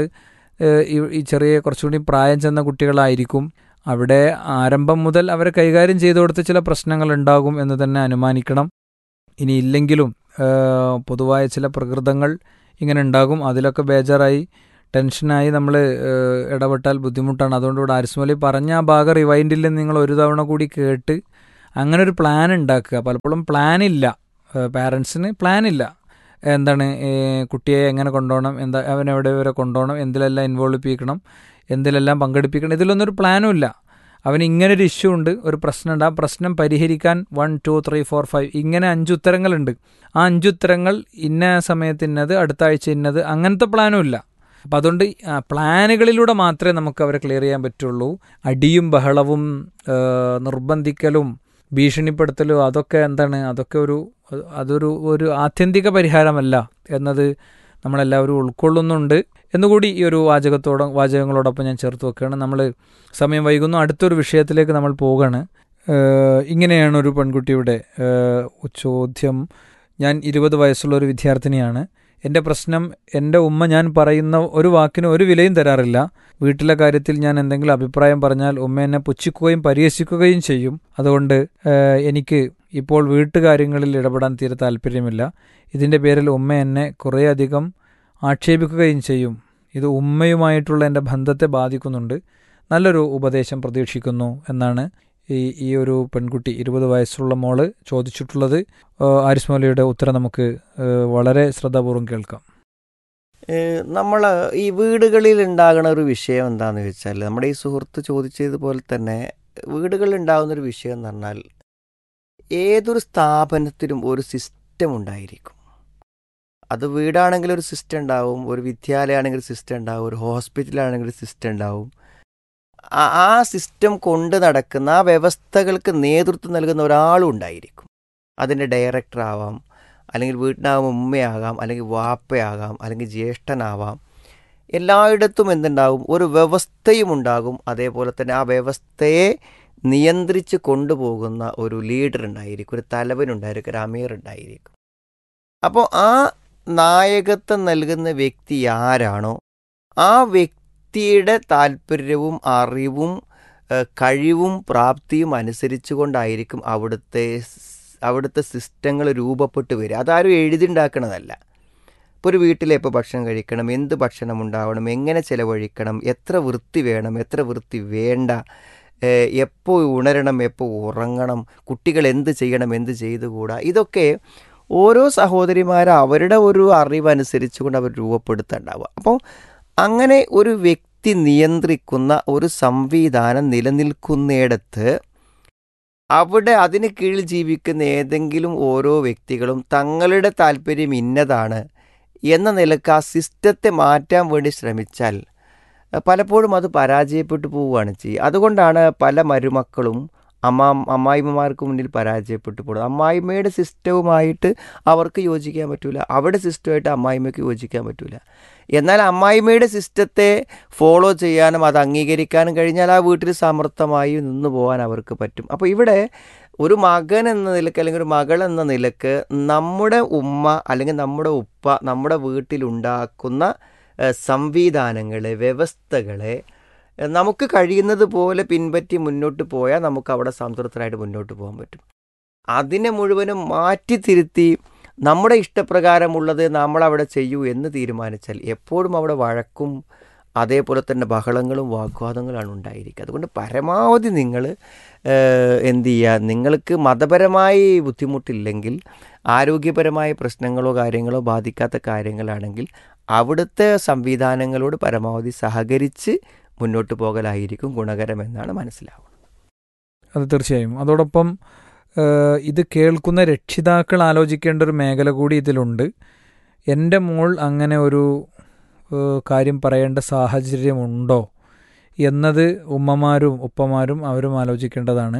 ഈ ചെറിയ കുറച്ചുകൂടി പ്രായം ചെന്ന കുട്ടികളായിരിക്കും അവിടെ ആരംഭം മുതൽ അവരെ കൈകാര്യം ചെയ്തു കൊടുത്ത ചില പ്രശ്നങ്ങൾ ഉണ്ടാകും എന്ന് തന്നെ അനുമാനിക്കണം ഇനി ഇല്ലെങ്കിലും ആ, പൊതുവായ ചില പ്രകൃതങ്ങൾ ഇങ്ങനെ ഉണ്ടാകും അതിലൊക്കെ ബേജാറായി ടെൻഷനായി നമ്മൾ ഇടപെട്ടാൽ ബുദ്ധിമുട്ടാണ് അതുകൊണ്ട് ഇവിടെ ആരിസ്മലി പറഞ്ഞ ആ ഭാഗം റിവൈൻഡിൽ നിങ്ങൾ ഒരു തവണ കൂടി കേട്ട് അങ്ങനെ ഒരു പ്ലാൻ ഉണ്ടാക്കുക പലപ്പോഴും പ്ലാൻ ഇല്ല പാരൻസിന് പ്ലാൻ ഇല്ല എന്താണ് ഏ, കുട്ടിയെ എങ്ങനെ കൊണ്ടുപോകണം എന്താ അവൻ എവിടെ വരെ കൊണ്ടുപോകണം എന്തിലെല്ലാം ഇൻവോൾവ് ചെയ്യിക്കണം എന്തിലെല്ലാം പങ്കെടുപ്പിക്കണം ഇതിലൊന്നും ഒരു പ്ലാനും ഇല്ല അവന് ഇങ്ങനൊരു ഇഷ്യൂ ഉണ്ട് ഒരു പ്രശ്നമുണ്ട് ആ പ്രശ്നം പരിഹരിക്കാൻ one two three four five ഇങ്ങനെ അഞ്ചുത്തരങ്ങളുണ്ട് ആ അഞ്ചുത്തരങ്ങൾ ഇന്ന സമയത്ത് ഇന്നത് അടുത്ത ആഴ്ച ഇന്നത് അങ്ങനത്തെ പ്ലാനും ഇല്ല അപ്പം അതുകൊണ്ട് ആ, പ്ലാനുകളിലൂടെ മാത്രമേ നമുക്ക് അവരെ ക്ലിയർ ചെയ്യാൻ പറ്റുള്ളൂ അടിയും ബഹളവും ആ, നിർബന്ധിക്കലും ഭീഷണിപ്പെടുത്തലും അതൊക്കെ എന്താണ് അതൊക്കെ ഒരു അതൊരു ഒരു ആത്യന്തിക പരിഹാരമല്ല എന്നത് നമ്മളെല്ലാവരും ഉൾക്കൊള്ളുന്നുണ്ട് എന്നുകൂടി ഈ ഒരു വാചകത്തോടെ വാചകങ്ങളോടൊപ്പം ഞാൻ ചേർത്ത് വെക്കുകയാണ് നമ്മൾ സമയം വൈകുന്നു അടുത്തൊരു വിഷയത്തിലേക്ക് നമ്മൾ പോവുകയാണ് ഏഹ് ഇങ്ങനെയാണ് ഒരു പെൺകുട്ടിയുടെ ഏഹ് ചോദ്യം ഞാൻ ഇരുപത് വയസ്സുള്ള ഒരു വിദ്യാർത്ഥിനിയാണ് എൻ്റെ പ്രശ്നം എൻ്റെ ഉമ്മ ഞാൻ പറയുന്ന ഒരു വാക്കിന് ഒരു വിലയും തരാറില്ല വീട്ടിലെ കാര്യത്തിൽ ഞാൻ എന്തെങ്കിലും അഭിപ്രായം പറഞ്ഞാൽ ഉമ്മ എന്നെ പുച്ഛിക്കുകയും പരിഹസിക്കുകയും ചെയ്യും അതുകൊണ്ട് ഏഹ് എനിക്ക് ഇപ്പോൾ വീട്ടുകാര്യങ്ങളിൽ ഇടപെടാൻ തീരെ താല്പര്യമില്ല ഇതിൻ്റെ പേരിൽ ഉമ്മ എന്നെ കുറേയധികം ആക്ഷേപിക്കുകയും ചെയ്യും ഇത് ഉമ്മയുമായിട്ടുള്ള എൻ്റെ ബന്ധത്തെ ബാധിക്കുന്നുണ്ട് നല്ലൊരു ഉപദേശം പ്രതീക്ഷിക്കുന്നു എന്നാണ് ഈ ഈ ഒരു പെൺകുട്ടി ഇരുപത് വയസ്സുള്ള മോള് ചോദിച്ചിട്ടുള്ളത് ആരിസ് മൗലിയുടെ ഉത്തരം നമുക്ക് ഏഹ് വളരെ ശ്രദ്ധാപൂർവം കേൾക്കാം നമ്മൾ ഈ വീടുകളിൽ ഉണ്ടാകുന്ന ഒരു വിഷയം എന്താണെന്ന് വെച്ചാൽ നമ്മുടെ ഈ സുഹൃത്ത് ചോദിച്ചതുപോലെ തന്നെ വീടുകളിൽ ഉണ്ടാകുന്ന ഒരു വിഷയം എന്ന് പറഞ്ഞാൽ ഏതൊരു സ്ഥാപനത്തിലും ഒരു സിസ്റ്റം ഉണ്ടായിരിക്കും അത് വീടാണെങ്കിൽ ഒരു സിസ്റ്റം ഉണ്ടാവും ഒരു വിദ്യാലയമാണെങ്കിൽ ഒരു സിസ്റ്റം ഉണ്ടാവും ഒരു ഹോസ്പിറ്റലാണെങ്കിൽ ഒരു സിസ്റ്റം ഉണ്ടാവും ആ- ആ സിസ്റ്റം കൊണ്ട് നടക്കുന്ന ആ വ്യവസ്ഥകൾക്ക് നേതൃത്വം നൽകുന്ന ഒരാളും ഉണ്ടായിരിക്കും അതിൻ്റെ ഡയറക്ടർ ആവാം അല്ലെങ്കിൽ വീട്ടിനാകുമ്പോൾ ഉമ്മയാകാം അല്ലെങ്കിൽ വാപ്പയാകാം അല്ലെങ്കിൽ ജ്യേഷ്ഠനാവാം എല്ലായിടത്തും എന്തുണ്ടാകും ഒരു വ്യവസ്ഥയും ഉണ്ടാകും അതേപോലെ തന്നെ ആ വ്യവസ്ഥയെ നിയന്ത്രിച്ച് കൊണ്ടുപോകുന്ന ഒരു ലീഡർ ഉണ്ടായിരിക്കും ഒരു തലവനുണ്ടായിരിക്കും ഒരു അമീർ ഉണ്ടായിരിക്കും അപ്പോൾ ആ നായകത്വം നൽകുന്ന വ്യക്തി ആരാണോ ആ വ്യക്തിയുടെ താല്പര്യവും അറിവും ഏഹ്, കഴിവും പ്രാപ്തിയും അനുസരിച്ച് കൊണ്ടായിരിക്കും അവിടുത്തെ സ്- അവിടുത്തെ സിസ്റ്റങ്ങൾ രൂപപ്പെട്ട് വരിക അതാരും എഴുതിണ്ടാക്കണതല്ല ഇപ്പോൾ ഒരു വീട്ടിൽ എപ്പോൾ ഭക്ഷണം കഴിക്കണം എന്ത് ഭക്ഷണം ഉണ്ടാവണം എങ്ങനെ ചിലവഴിക്കണം എത്ര വൃത്തി വേണം എത്ര വൃത്തി വേണ്ട ഏഹ്, എപ്പോൾ ഉണരണം എപ്പോൾ ഉറങ്ങണം കുട്ടികൾ എന്ത് ചെയ്യണം എന്ത് ചെയ്തുകൂടാ ഇതൊക്കെ ഓരോ സഹോദരിമാരും അവരുടെ ഒരു അറിവനുസരിച്ച് കൊണ്ട് അവർ രൂപപ്പെടുത്തുണ്ടാവുക അപ്പോൾ അങ്ങനെ ഒരു വ്യക്തി നിയന്ത്രിക്കുന്ന ഒരു സംവിധാനം നിലനിൽക്കുന്നിടത്ത് അവിടെ അതിന് കീഴിൽ ജീവിക്കുന്ന ഏതെങ്കിലും ഓരോ വ്യക്തികളും തങ്ങളുടെ താല്പര്യം ഇന്നതാണ് എന്ന നിലക്ക് ആ സിസ്റ്റത്തെ മാറ്റാൻ വേണ്ടി ശ്രമിച്ചാൽ അഹ് പലപ്പോഴും അത് പരാജയപ്പെട്ടു പോവുകയാണ് ചെയ്യുക അതുകൊണ്ടാണ് പല മരുമക്കളും അമ്മാ അമ്മായിമ്മമാർക്ക് മുന്നിൽ പരാജയപ്പെട്ടു പോകുന്നത് അമ്മായിമ്മയുടെ സിസ്റ്റവുമായിട്ട് അവർക്ക് യോജിക്കാൻ പറ്റില്ല അവരുടെ സിസ്റ്റമായിട്ട് അമ്മായിമ്മയ്ക്ക് യോജിക്കാൻ പറ്റില്ല എന്നാൽ അമ്മായിമ്മയുടെ സിസ്റ്റത്തെ ഫോളോ ചെയ്യാനും അത് അംഗീകരിക്കാനും കഴിഞ്ഞാൽ ആ വീട്ടിൽ സമർത്ഥമായി നിന്നു പോകാൻ അവർക്ക് പറ്റും അപ്പോൾ ഇവിടെ ഒരു മകൻ എന്ന നിലക്ക് അല്ലെങ്കിൽ ഒരു മകൾ എന്ന നിലക്ക് നമ്മുടെ ഉമ്മ അല്ലെങ്കിൽ നമ്മുടെ ഉപ്പ നമ്മുടെ വീട്ടിലുണ്ടാക്കുന്ന ഏഹ്, സംവിധാനങ്ങളെ വ്യവസ്ഥകളെ ഏഹ്, നമുക്ക് കഴിയുന്നത് പോലെ പിൻപറ്റി മുന്നോട്ട് പോയാൽ നമുക്ക് അവിടെ സംതൃപ്തരായിട്ട് മുന്നോട്ട് പോകാൻ പറ്റും അതിനെ മുഴുവനും മാറ്റി തിരുത്തി നമ്മുടെ ഇഷ്ടപ്രകാരമുള്ളത് നമ്മളവിടെ ചെയ്യൂ എന്ന് തീരുമാനിച്ചാൽ എപ്പോഴും അവിടെ വഴക്കും അതേപോലെ തന്നെ ബഹളങ്ങളും വാഗ്വാദങ്ങളാണ് ഉണ്ടായിരിക്കുക അതുകൊണ്ട് പരമാവധി നിങ്ങൾ എന്ത് ചെയ്യുക നിങ്ങൾക്ക് മതപരമായി ബുദ്ധിമുട്ടില്ലെങ്കിൽ ആരോഗ്യപരമായ പ്രശ്നങ്ങളോ കാര്യങ്ങളോ ബാധിക്കാത്ത കാര്യങ്ങളാണെങ്കിൽ അവിടുത്തെ സംവിധാനങ്ങളോട് പരമാവധി സഹകരിച്ച് മുന്നോട്ട് പോകലായിരിക്കും ഗുണകരമെന്നാണ് മനസ്സിലാവുന്നത് അത് തീർച്ചയായും അതോടൊപ്പം ഏഹ്, ഇത് കേൾക്കുന്ന രക്ഷിതാക്കൾ ആലോചിക്കേണ്ട ഒരു മേഖല കൂടി ഇതിലുണ്ട് എൻ്റെ മോൾ അങ്ങനെ ഒരു ഏഹ്, കാര്യം പറയേണ്ട സാഹചര്യമുണ്ടോ എന്നത് ഉമ്മമാരും ഉപ്പമാരും അവരും ആലോചിക്കേണ്ടതാണ്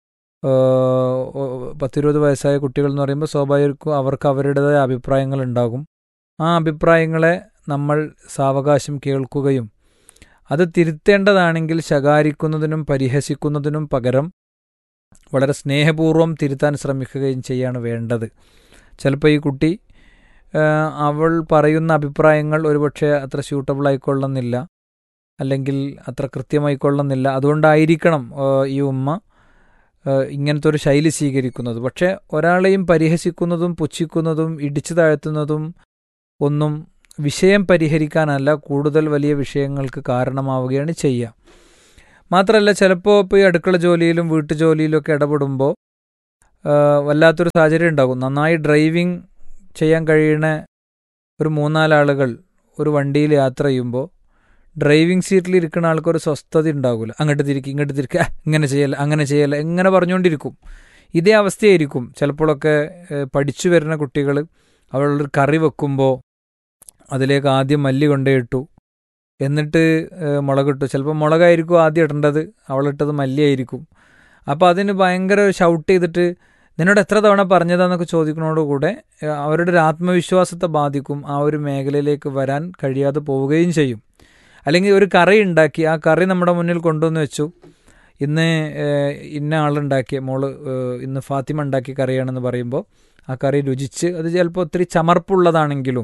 ഏഹ്, ഒ- പത്തിരുപത് വയസ്സായ കുട്ടികൾ എന്ന് പറയുമ്പോൾ സ്വാഭാവികം അവർക്ക് അവരുടേതായ അഭിപ്രായങ്ങൾ ഉണ്ടാകും ആ അഭിപ്രായങ്ങളെ നമ്മൾ സാവകാശം കേൾക്കുകയും അത് തിരുത്തേണ്ടതാണെങ്കിൽ ശകാരിക്കുന്നതിനും പരിഹസിക്കുന്നതിനും പകരം വളരെ സ്നേഹപൂർവ്വം തിരുത്താൻ ശ്രമിക്കുകയും ചെയ്യാണ് വേണ്ടത് ചിലപ്പോൾ ഈ കുട്ടി ആ, അവൾ പറയുന്ന അഭിപ്രായങ്ങൾ ഒരുപക്ഷെ അത്ര സ്യൂട്ടബിൾ ആയിക്കൊള്ളുന്നില്ല അല്ലെങ്കിൽ അത്ര കൃത്യമായിക്കൊള്ളുന്നില്ല അതുകൊണ്ടായിരിക്കണം ആ, ഈ ഉമ്മ ആ, ഇങ്ങനത്തെ ഒരു ശൈലി സ്വീകരിക്കുന്നത് പക്ഷേ ഒരാളെയും പരിഹസിക്കുന്നതും പുച്ഛിക്കുന്നതും ഇടിച്ചു താഴ്ത്തുന്നതും ഒന്നും വിഷയം പരിഹരിക്കാനല്ല കൂടുതൽ വലിയ വിഷയങ്ങൾക്ക് കാരണമാവുകയാണ് ചെയ്യുക മാത്രമല്ല ചിലപ്പോൾ ഇപ്പോൾ ഈ അടുക്കള ജോലിയിലും വീട്ടുജോലിയിലും ഒക്കെ ഇടപെടുമ്പോൾ ആ, വല്ലാത്തൊരു സാഹചര്യം ഉണ്ടാകും നന്നായി ഡ്രൈവിംഗ് ചെയ്യാൻ കഴിയുന്ന ഒരു മൂന്നാലാളുകൾ ഒരു വണ്ടിയിൽ യാത്ര ചെയ്യുമ്പോൾ ഡ്രൈവിംഗ് സീറ്റിൽ ഇരിക്കുന്ന ആൾക്കൊരു സ്വസ്ഥത ഉണ്ടാകില്ല അങ്ങോട്ട് തിരിക്കുക ഇങ്ങോട്ട് തിരിക്കുക "ആ, ഇങ്ങനെ ചെയ്യല്ല അങ്ങനെ ചെയ്യല്ല ഇങ്ങനെ പറഞ്ഞുകൊണ്ടിരിക്കും ഇതേ അവസ്ഥയായിരിക്കും ചിലപ്പോഴൊക്കെ ഏഹ്, പഠിച്ചു വരുന്ന കുട്ടികൾ അവളൊരു കറി വെക്കുമ്പോൾ അതിലേക്ക് ആദ്യം മല്ലി കൊണ്ടേയിട്ടു എന്നിട്ട് ഏഹ്, മുളകിട്ടു ചിലപ്പോൾ മുളകായിരിക്കും ആദ്യം ഇടേണ്ടത് അവളിട്ടത് മല്ലിയായിരിക്കും അപ്പോൾ അതിന് ഭയങ്കര ഷൗട്ട് ചെയ്തിട്ട് നിന്നോട് എത്ര തവണ പറഞ്ഞതാന്നൊക്കെ ചോദിക്കുന്നതോടുകൂടെ ഏഹ്, അവരുടെ ഒരു ആത്മവിശ്വാസത്തെ ബാധിക്കും ആ ഒരു മേഖലയിലേക്ക് വരാൻ കഴിയാതെ പോവുകയും ചെയ്യും അല്ലെങ്കിൽ ഒരു കറി ഉണ്ടാക്കി ആ കറി നമ്മുടെ മുന്നിൽ കൊണ്ടുവന്ന് വെച്ചു ഇന്ന് ഏഹ്, ഇന്ന ആളുണ്ടാക്കിയ മോള് ഏഹ്, ഇന്ന് ഫാത്തിമ ഉണ്ടാക്കിയ കറിയാണെന്ന് പറയുമ്പോൾ ആ കറി രുചിച്ച് അത് ചിലപ്പോൾ ഒത്തിരി ചമർപ്പുള്ളതാണെങ്കിലും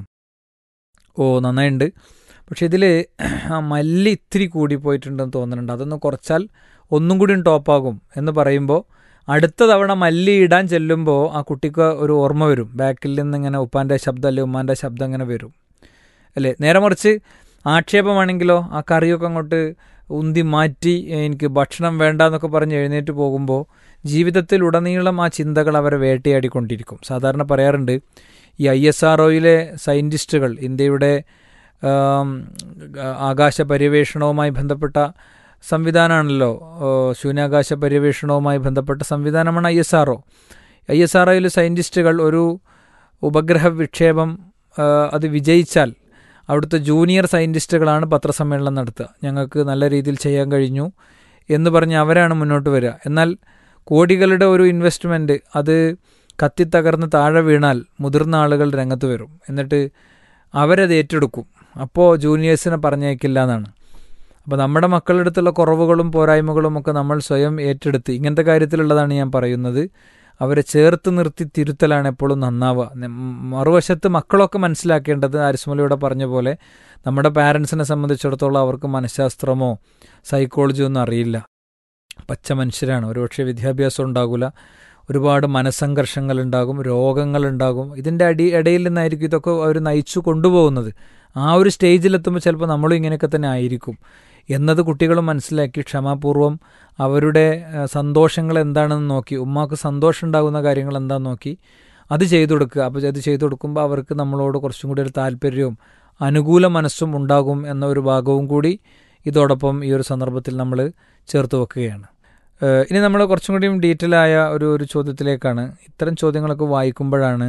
ഓ നന്നായിട്ടുണ്ട് പക്ഷെ ഇതിൽ ആ മല്ലി ഇത്തിരി കൂടിപ്പോയിട്ടുണ്ടെന്ന് തോന്നുന്നുണ്ട് അതൊന്ന് കുറച്ചാൽ ഒന്നും കൂടി ടോപ്പാകും എന്ന് പറയുമ്പോൾ അടുത്ത തവണ മല്ലി ഇടാൻ ചെല്ലുമ്പോൾ ആ കുട്ടിക്ക് ഒരു ഓർമ്മ വരും ബാക്കിൽ നിന്ന് ഇങ്ങനെ ഉപ്പാൻ്റെ ശബ്ദം അല്ലെ ഉമ്മാൻ്റെ ശബ്ദം ഇങ്ങനെ വരും അല്ലേ നേരെ മറിച്ച് ആക്ഷേപമാണെങ്കിലോ ആ കറിയൊക്കെ അങ്ങോട്ട് ഉന്തി മാറ്റി എനിക്ക് ഭക്ഷണം വേണ്ട എന്നൊക്കെ പറഞ്ഞ് എഴുന്നേറ്റ് പോകുമ്പോൾ ജീവിതത്തിൽ ഉടനീളം ആ ചിന്തകൾ അവരെ വേട്ടയാടിക്കൊണ്ടിരിക്കും സാധാരണ പറയാറുണ്ട് ഈ ഐ എസ് ആർ ഒയിലെ സയൻറ്റിസ്റ്റുകൾ ഇന്ത്യയുടെ ആം, ആകാശ പര്യവേഷണവുമായി ബന്ധപ്പെട്ട സംവിധാനമാണല്ലോ ഓ, ശൂന്യാകാശ പര്യവേഷണവുമായി ബന്ധപ്പെട്ട സംവിധാനമാണ് I S R O I S R ഒയിലെ സയൻറ്റിസ്റ്റുകൾ ഒരു ഉപഗ്രഹ വിക്ഷേപം ആ, അത് വിജയിച്ചാൽ അവിടുത്തെ ജൂനിയർ സയൻറ്റിസ്റ്റുകളാണ് പത്രസമ്മേളനം നടത്തുക ഞങ്ങൾക്ക് നല്ല രീതിയിൽ ചെയ്യാൻ കഴിഞ്ഞു എന്ന് പറഞ്ഞ് അവരാണ് മുന്നോട്ട് വരിക എന്നാൽ കോടികളുടെ ഒരു ഇൻവെസ്റ്റ്മെൻറ്റ് അത് കത്തിത്തകർന്ന് താഴെ വീണാൽ മുതിർന്ന ആളുകൾ രംഗത്ത് വരും എന്നിട്ട് അവരത് ഏറ്റെടുക്കും അപ്പോൾ ജൂനിയേഴ്സിനെ പറഞ്ഞേക്കില്ല എന്നാണ് അപ്പോൾ നമ്മുടെ മക്കളുടെ അടുത്തുള്ള കുറവുകളും പോരായ്മകളും ഒക്കെ നമ്മൾ സ്വയം ഏറ്റെടുത്ത് ഇങ്ങനത്തെ കാര്യത്തിലുള്ളതാണ് ഞാൻ പറയുന്നത് അവരെ ചേർത്ത് നിർത്തി തിരുത്തലാണ് എപ്പോഴും നന്നാവുക നെ- മറുവശത്ത് മക്കളൊക്കെ മനസ്സിലാക്കേണ്ടത് ആരിസ്മലിയുടെ പറഞ്ഞ പോലെ നമ്മുടെ പാരൻസിനെ സംബന്ധിച്ചിടത്തോളം അവർക്ക് മനഃശാസ്ത്രമോ സൈക്കോളജിയോ ഒന്നും അറിയില്ല പച്ച മനുഷ്യരാണ് ഒരുപക്ഷെ വിദ്യാഭ്യാസം ഉണ്ടാകില്ല ഒരുപാട് മനസ്സംഘർഷങ്ങൾ ഉണ്ടാകും രോഗങ്ങളുണ്ടാകും ഇതിൻ്റെ അടി ഇടയിൽ നിന്നായിരിക്കും ഇതൊക്കെ അവർ നയിച്ചു കൊണ്ടുപോകുന്നത് ആ ഒരു സ്റ്റേജിലെത്തുമ്പോൾ ചിലപ്പോൾ നമ്മളും ഇങ്ങനെയൊക്കെ തന്നെ ആയിരിക്കും എന്നത് കുട്ടികൾ മനസ്സിലാക്കി ക്ഷമാപൂർവം അവരുടെ ആ, സന്തോഷങ്ങൾ എന്താണെന്ന് നോക്കി ഉമ്മാക്ക് സന്തോഷം ഉണ്ടാകുന്ന കാര്യങ്ങൾ എന്താണെന്ന് നോക്കി അത് ചെയ്തു കൊടുക്കുക അപ്പോൾ അത് ചെയ്തു കൊടുക്കുമ്പോൾ അവർക്ക് നമ്മളോട് കുറച്ചും കൂടി ഒരു താല്പര്യവും അനുകൂല മനസ്സും ഉണ്ടാകും എന്ന ഒരു ഭാഗവും കൂടി ഇതോടൊപ്പം ഈ ഒരു സന്ദർഭത്തിൽ നമ്മൾ ചേർത്ത് വെക്കുകയാണ് ഏഹ് ഇനി നമ്മൾ കുറച്ചും കൂടിയും ഡീറ്റെയിൽ ആയ ഒരു ഒരു ചോദ്യത്തിലേക്കാണ് ഇത്തരം ചോദ്യങ്ങളൊക്കെ വായിക്കുമ്പോഴാണ്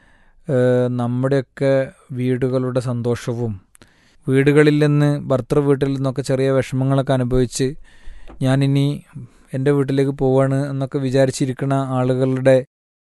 ഏഹ് നമ്മുടെയൊക്കെ വീടുകളുടെ സന്തോഷവും വീടുകളിൽ നിന്ന് ഭർത്തൃ വീട്ടിൽ നിന്നൊക്കെ ചെറിയ വിഷമങ്ങളൊക്കെ അനുഭവിച്ച് ഞാനിനി എൻ്റെ വീട്ടിലേക്ക് പോവാണ് എന്നൊക്കെ വിചാരിച്ചിരിക്കുന്ന ആളുകളുടെ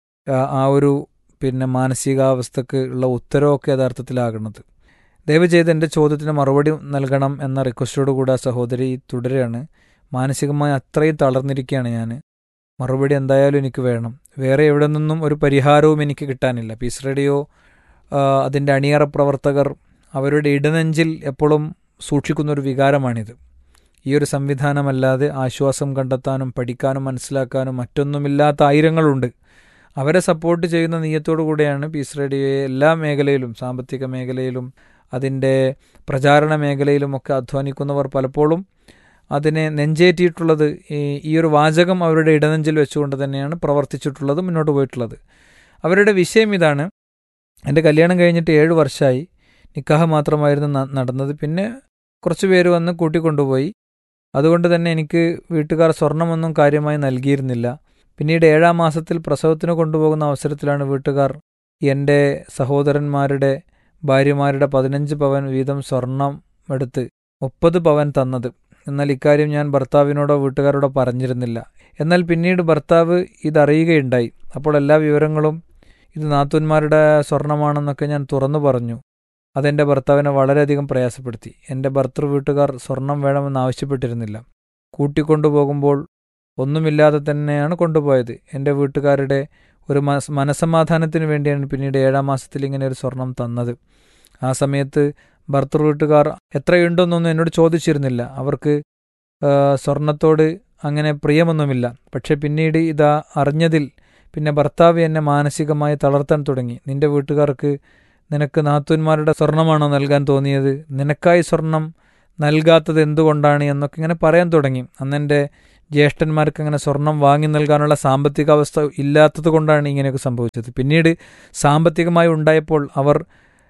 ആ- ആ ഒരു പിന്നെ മാനസികാവസ്ഥക്ക് ഉള്ള ഉത്തരവൊക്കെ യഥാർത്ഥത്തിലാകുന്നത് ദയവ് ചെയ്ത് എൻ്റെ ചോദ്യത്തിന് മറുപടി നൽകണം എന്ന റിക്വസ്റ്റോട് കൂടെ ആ സഹോദരി തുടരുകയാണ് മാനസികമായി അത്രയും തളർന്നിരിക്കുകയാണ് ഞാൻ മറുപടി എന്തായാലും എനിക്ക് വേണം വേറെ എവിടെ നിന്നും ഒരു പരിഹാരവും എനിക്ക് കിട്ടാനില്ല പീസ് റേഡിയോ ആ, അതിൻ്റെ അണിയറ പ്രവർത്തകർ അവരുടെ ഇടനെഞ്ചിൽ എപ്പോഴും സൂക്ഷിക്കുന്ന ഒരു വികാരമാണിത് ഈ ഒരു സംവിധാനമല്ലാതെ ആശ്വാസം കണ്ടെത്താനും പഠിക്കാനും മനസ്സിലാക്കാനും മറ്റൊന്നുമില്ലാത്ത ആയിരങ്ങളുണ്ട് അവരെ സപ്പോർട്ട് ചെയ്യുന്ന നീയത്തോടു കൂടെയാണ് പീസ് റേഡിയോയെ എല്ലാ മേഖലയിലും സാമ്പത്തിക മേഖലയിലും അതിൻ്റെ പ്രചാരണ മേഖലയിലുമൊക്കെ അധ്വാനിക്കുന്നവർ പലപ്പോഴും അതിനെ നെഞ്ചേറ്റിയിട്ടുള്ളത് ഈ ഈ ഒരു വാചകം അവരുടെ ഇടനെഞ്ചിൽ വെച്ചുകൊണ്ട് തന്നെയാണ് പ്രവർത്തിച്ചിട്ടുള്ളത് മുന്നോട്ട് പോയിട്ടുള്ളത് അവരുടെ വിഷയം ഇതാണ് എൻ്റെ കല്യാണം കഴിഞ്ഞിട്ട് ഏഴ് വർഷമായി നിക്കാഹ് മാത്രമായിരുന്നു ന- നടന്നത് പിന്നെ കുറച്ച് പേര് വന്ന് കൂട്ടിക്കൊണ്ടുപോയി അതുകൊണ്ട് തന്നെ എനിക്ക് വീട്ടുകാർ സ്വർണമൊന്നും കാര്യമായി നൽകിയിരുന്നില്ല പിന്നീട് ഏഴാം മാസത്തിൽ പ്രസവത്തിന് കൊണ്ടുപോകുന്ന അവസരത്തിലാണ് വീട്ടുകാർ എൻ്റെ സഹോദരന്മാരുടെ ഭാര്യമാരുടെ പതിനഞ്ച് പവൻ വീതം സ്വർണം എടുത്ത് മുപ്പത് പവൻ തന്നത് എന്നാൽ ഇക്കാര്യം ഞാൻ ഭർത്താവിനോടോ വീട്ടുകാരോടോ പറഞ്ഞിരുന്നില്ല എന്നാൽ പിന്നീട് ഭർത്താവ് ഇതറിയുകയുണ്ടായി അപ്പോൾ എല്ലാ വിവരങ്ങളും ഇത് നാത്തൂന്മാരുടെ സ്വർണമാണെന്നൊക്കെ ഞാൻ തുറന്നു പറഞ്ഞു അതെൻ്റെ ഭർത്താവിനെ വളരെയധികം പ്രയാസപ്പെടുത്തി എൻ്റെ ഭർത്തൃ വീട്ടുകാർ സ്വർണം വേണമെന്ന് ആവശ്യപ്പെട്ടിരുന്നില്ല കൂട്ടിക്കൊണ്ടുപോകുമ്പോൾ ഒന്നുമില്ലാതെ തന്നെയാണ് കൊണ്ടുപോയത് എൻ്റെ വീട്ടുകാരുടെ ഒരു മനസ് മനസമാധാനത്തിന് വേണ്ടിയാണ് പിന്നീട് ഏഴാം മാസത്തിൽ ഇങ്ങനെ ഒരു സ്വർണം തന്നത് ആ സമയത്ത് ഭർത്തൃ വീട്ടുകാർ എത്രയുണ്ടെന്നൊന്നും എന്നോട് ചോദിച്ചിരുന്നില്ല അവർക്ക് ആ, സ്വർണത്തോട് അങ്ങനെ പ്രിയമൊന്നുമില്ല പക്ഷെ പിന്നീട് ഇതാ അറിഞ്ഞതിൽ പിന്നെ ഭർത്താവ് എന്നെ മാനസികമായി തളർത്താൻ തുടങ്ങി നിന്റെ വീട്ടുകാർക്ക് നിനക്ക് നാത്തൂന്മാരുടെ സ്വർണമാണോ നൽകാൻ തോന്നിയത് നിനക്കായി സ്വർണം നൽകാത്തത് എന്തുകൊണ്ടാണ് എന്നൊക്കെ ഇങ്ങനെ പറയാൻ തുടങ്ങി അന്നെൻ്റെ ജ്യേഷ്ഠന്മാർക്ക് അങ്ങനെ സ്വർണം വാങ്ങി നൽകാനുള്ള സാമ്പത്തിക അവസ്ഥ ഇല്ലാത്തത് കൊണ്ടാണ് ഇങ്ങനെയൊക്കെ സംഭവിച്ചത് പിന്നീട് സാമ്പത്തികമായി ഉണ്ടായപ്പോൾ അവർ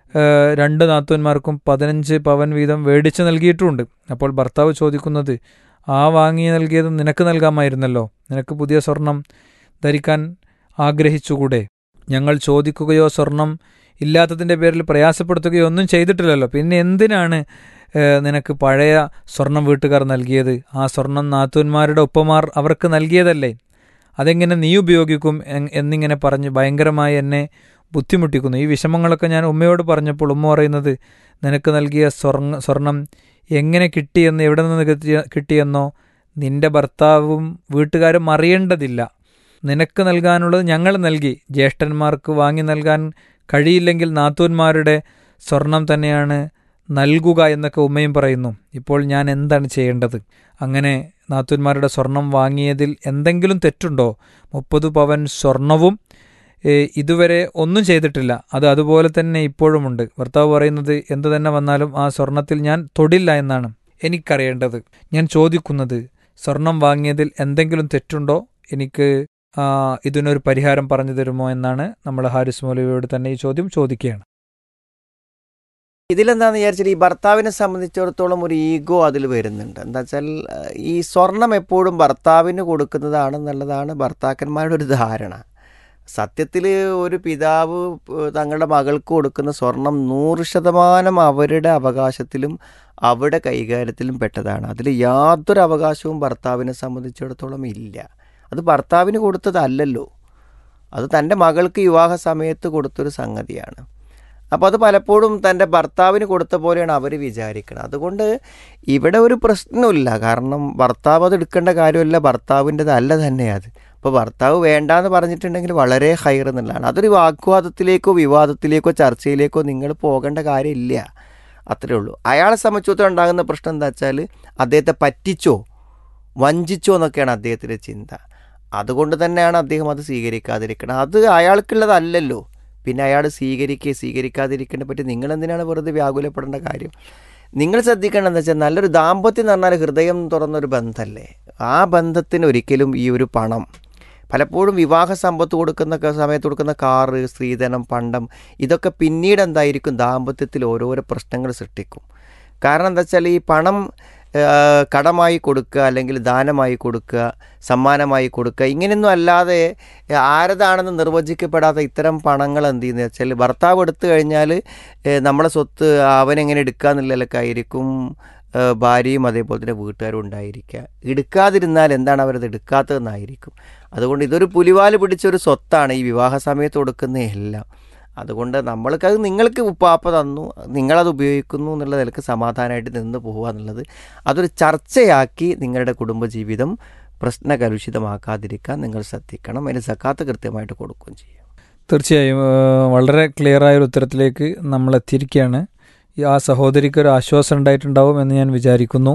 ഏഹ്, രണ്ട് നാത്തൂന്മാർക്കും പതിനഞ്ച് പവൻ വീതം മേടിച്ച് നൽകിയിട്ടുമുണ്ട് അപ്പോൾ ഭർത്താവ് ചോദിക്കുന്നത് ആ വാങ്ങി നൽകിയതും നിനക്ക് നൽകാമായിരുന്നല്ലോ നിനക്ക് പുതിയ സ്വർണം ധരിക്കാൻ ആഗ്രഹിച്ചുകൂടെ ഞങ്ങൾ ചോദിക്കുകയോ സ്വർണം ഇല്ലാത്തതിൻ്റെ പേരിൽ പ്രയാസപ്പെടുത്തുകയോ ഒന്നും ചെയ്തിട്ടില്ലല്ലോ പിന്നെ എന്തിനാണ് ഏഹ്, നിനക്ക് പഴയ സ്വർണം വീട്ടുകാർ നൽകിയത് ആ സ്വർണം നാത്തൂന്മാരുടെ ഉപ്പമാർ അവർക്ക് നൽകിയതല്ലേ അതെങ്ങനെ നീ ഉപയോഗിക്കും എൻ- എന്നിങ്ങനെ പറഞ്ഞ് ഭയങ്കരമായി എന്നെ ബുദ്ധിമുട്ടിക്കുന്നു ഈ വിഷമങ്ങളൊക്കെ ഞാൻ ഉമ്മയോട് പറഞ്ഞപ്പോൾ ഉമ്മ പറയുന്നത് നിനക്ക് നൽകിയ സ്വർണ്ണ സ്വർണം എങ്ങനെ കിട്ടിയെന്ന് എവിടെ നിന്ന് കിട്ടിയ- കിട്ടിയെന്നോ നിന്റെ ഭർത്താവും വീട്ടുകാരും അറിയേണ്ടതില്ല നിനക്ക് നൽകാനുള്ളത് ഞങ്ങൾ നൽകി ജ്യേഷ്ഠന്മാർക്ക് വാങ്ങി നൽകാൻ കഴിയില്ലെങ്കിൽ നാത്തൂന്മാരുടെ സ്വർണം തന്നെയാണ് നൽകുക എന്നൊക്കെ ഉമ്മയും പറയുന്നു ഇപ്പോൾ ഞാൻ എന്താണ് ചെയ്യേണ്ടത് അങ്ങനെ നാത്തൂന്മാരുടെ സ്വർണം വാങ്ങിയതിൽ എന്തെങ്കിലും തെറ്റുണ്ടോ മുപ്പത് പവൻ സ്വർണവും ഏ, ഇതുവരെ ഒന്നും ചെയ്തിട്ടില്ല അത് അതുപോലെ തന്നെ ഇപ്പോഴുമുണ്ട് ഭർത്താവ് പറയുന്നത് എന്തു തന്നെ വന്നാലും ആ സ്വർണത്തിൽ ഞാൻ തൊടില്ല എന്നാണ് എനിക്കറിയേണ്ടത് ഞാൻ ചോദിക്കുന്നത് സ്വർണം വാങ്ങിയതിൽ എന്തെങ്കിലും തെറ്റുണ്ടോ എനിക്ക് ആ, ഇതിനൊരു പരിഹാരം പറഞ്ഞു തരുമോ എന്നാണ് നമ്മൾ ഹാരിസ് മൗലവിയോട് തന്നെ ഈ ചോദ്യം ചോദിക്കുകയാണ് ഇതിലെന്താന്ന് വിചാരിച്ചാൽ ഈ ഭർത്താവിനെ സംബന്ധിച്ചിടത്തോളം ഒരു ഈഗോ അതിൽ വരുന്നുണ്ട് എന്താ വെച്ചാൽ ഏഹ്, ഈ സ്വർണം എപ്പോഴും ഭർത്താവിന് കൊടുക്കുന്നതാണെന്നുള്ളതാണ് ഭർത്താക്കന്മാരുടെ ഒരു ധാരണ സത്യത്തിൽ ഒരു പിതാവ് ഏഹ്, തങ്ങളുടെ മകൾക്ക് കൊടുക്കുന്ന സ്വർണം നൂറ് ശതമാനം അവരുടെ അവകാശത്തിലും അവരുടെ കൈകാര്യത്തിലും പെട്ടതാണ് അതിൽ യാതൊരു അവകാശവും ഭർത്താവിനെ സംബന്ധിച്ചിടത്തോളം ഇല്ല അത് ഭർത്താവിന് കൊടുത്തതല്ലല്ലോ അത് തൻ്റെ മകൾക്ക് വിവാഹ സമയത്ത് കൊടുത്തൊരു സംഗതിയാണ് അപ്പോൾ അത് പലപ്പോഴും തൻ്റെ ഭർത്താവിന് കൊടുത്ത പോലെയാണ് അവർ വിചാരിക്കുന്നത് അതുകൊണ്ട് ഇവിടെ ഒരു പ്രശ്നമില്ല കാരണം ഭർത്താവ് അത് എടുക്കേണ്ട കാര്യമല്ല ഭർത്താവിൻ്റെത് അല്ല തന്നെ അത് അപ്പോൾ ഭർത്താവ് വേണ്ടാന്ന് പറഞ്ഞിട്ടുണ്ടെങ്കിൽ വളരെ ഹൈർ എന്നുള്ളതാണ് അതൊരു വാഗ്വാദത്തിലേക്കോ വിവാദത്തിലേക്കോ ചർച്ചയിലേക്കോ നിങ്ങൾ പോകേണ്ട കാര്യമില്ല അത്രേ ഉള്ളൂ അയാളെ സംബന്ധിച്ചിടത്തോളം ഉണ്ടാകുന്ന പ്രശ്നം എന്താ വെച്ചാൽ അദ്ദേഹത്തെ പറ്റിച്ചോ വഞ്ചിച്ചോ എന്നൊക്കെയാണ് അദ്ദേഹത്തിൻ്റെ ചിന്ത അതുകൊണ്ട് തന്നെയാണ് അദ്ദേഹം അത് സ്വീകരിക്കാതിരിക്കുന്നത് അത് അയാൾക്കുള്ളതല്ലല്ലോ പിന്നെ അയാൾ സ്വീകരിക്കുക സ്വീകരിക്കാതിരിക്കേണ്ട പറ്റി നിങ്ങൾ എന്തിനാണ് വെറുതെ വ്യാകുലപ്പെടേണ്ട കാര്യം നിങ്ങൾ ശ്രദ്ധിക്കേണ്ടതെന്ന് വെച്ചാൽ നല്ലൊരു ദാമ്പത്യം എന്ന് പറഞ്ഞാൽ ഹൃദയം തുറന്നൊരു ബന്ധമല്ലേ ആ ബന്ധത്തിന് ഒരിക്കലും ഈ ഒരു പണം പലപ്പോഴും വിവാഹ സമ്പത്ത് കൊടുക്കുന്ന ക- സമയത്ത് കൊടുക്കുന്ന കാറ് സ്ത്രീധനം പണ്ടം ഇതൊക്കെ പിന്നീട് എന്തായിരിക്കും ദാമ്പത്യത്തിൽ ഓരോരോ പ്രശ്നങ്ങൾ സൃഷ്ടിക്കും കാരണം എന്താ വെച്ചാൽ ഈ പണം ആ, കടമായി കൊടുക്കുക അല്ലെങ്കിൽ ദാനമായി കൊടുക്കുക സമ്മാനമായി കൊടുക്കുക ഇങ്ങനെയൊന്നും അല്ലാതെ ആരതാണെന്ന് നിർവചിക്കപ്പെടാത്ത ഇത്തരം പണങ്ങൾ എന്ത് ചെയ്യുന്നത് വെച്ചാൽ ഭർത്താവ് എടുത്തു കഴിഞ്ഞാൽ ഏ, നമ്മളെ സ്വത്ത് അവനെങ്ങനെ എടുക്കുക എന്നുള്ളതിലൊക്കെ ആയിരിക്കും ഏ, ഭാര്യയും അതേപോലെ തന്നെ വീട്ടുകാരും ഉണ്ടായിരിക്കുക എടുക്കാതിരുന്നാൽ എന്താണ് അവരത് എടുക്കാത്തതെന്നായിരിക്കും അതുകൊണ്ട് ഇതൊരു പുലിവാല് പിടിച്ചൊരു സ്വത്താണ് ഈ വിവാഹ സമയത്ത് കൊടുക്കുന്ന എല്ലാം അതുകൊണ്ട് നമ്മൾക്കത് നിങ്ങൾക്ക് ഉപ്പാപ്പ തന്നു നിങ്ങളത് ഉപയോഗിക്കുന്നു എന്നുള്ള നിലക്ക് സമാധാനമായിട്ട് നിന്ന് പോകുക എന്നുള്ളത് അതൊരു ചർച്ചയാക്കി നിങ്ങളുടെ കുടുംബജീവിതം പ്രശ്നകലുഷിതമാക്കാതിരിക്കാൻ നിങ്ങൾ ശ്രദ്ധിക്കണം അതിന് സക്കാത്ത് കൃത്യമായിട്ട് കൊടുക്കുകയും ചെയ്യും തീർച്ചയായും ഏഹ്, വളരെ ക്ലിയറായ ഒരു ഉത്തരത്തിലേക്ക് നമ്മൾ എത്തിയിരിക്കുകയാണ് ഈ ആ സഹോദരിക്ക് ഒരു ആശ്വാസം ഉണ്ടായിട്ടുണ്ടാവും എന്ന് ഞാൻ വിചാരിക്കുന്നു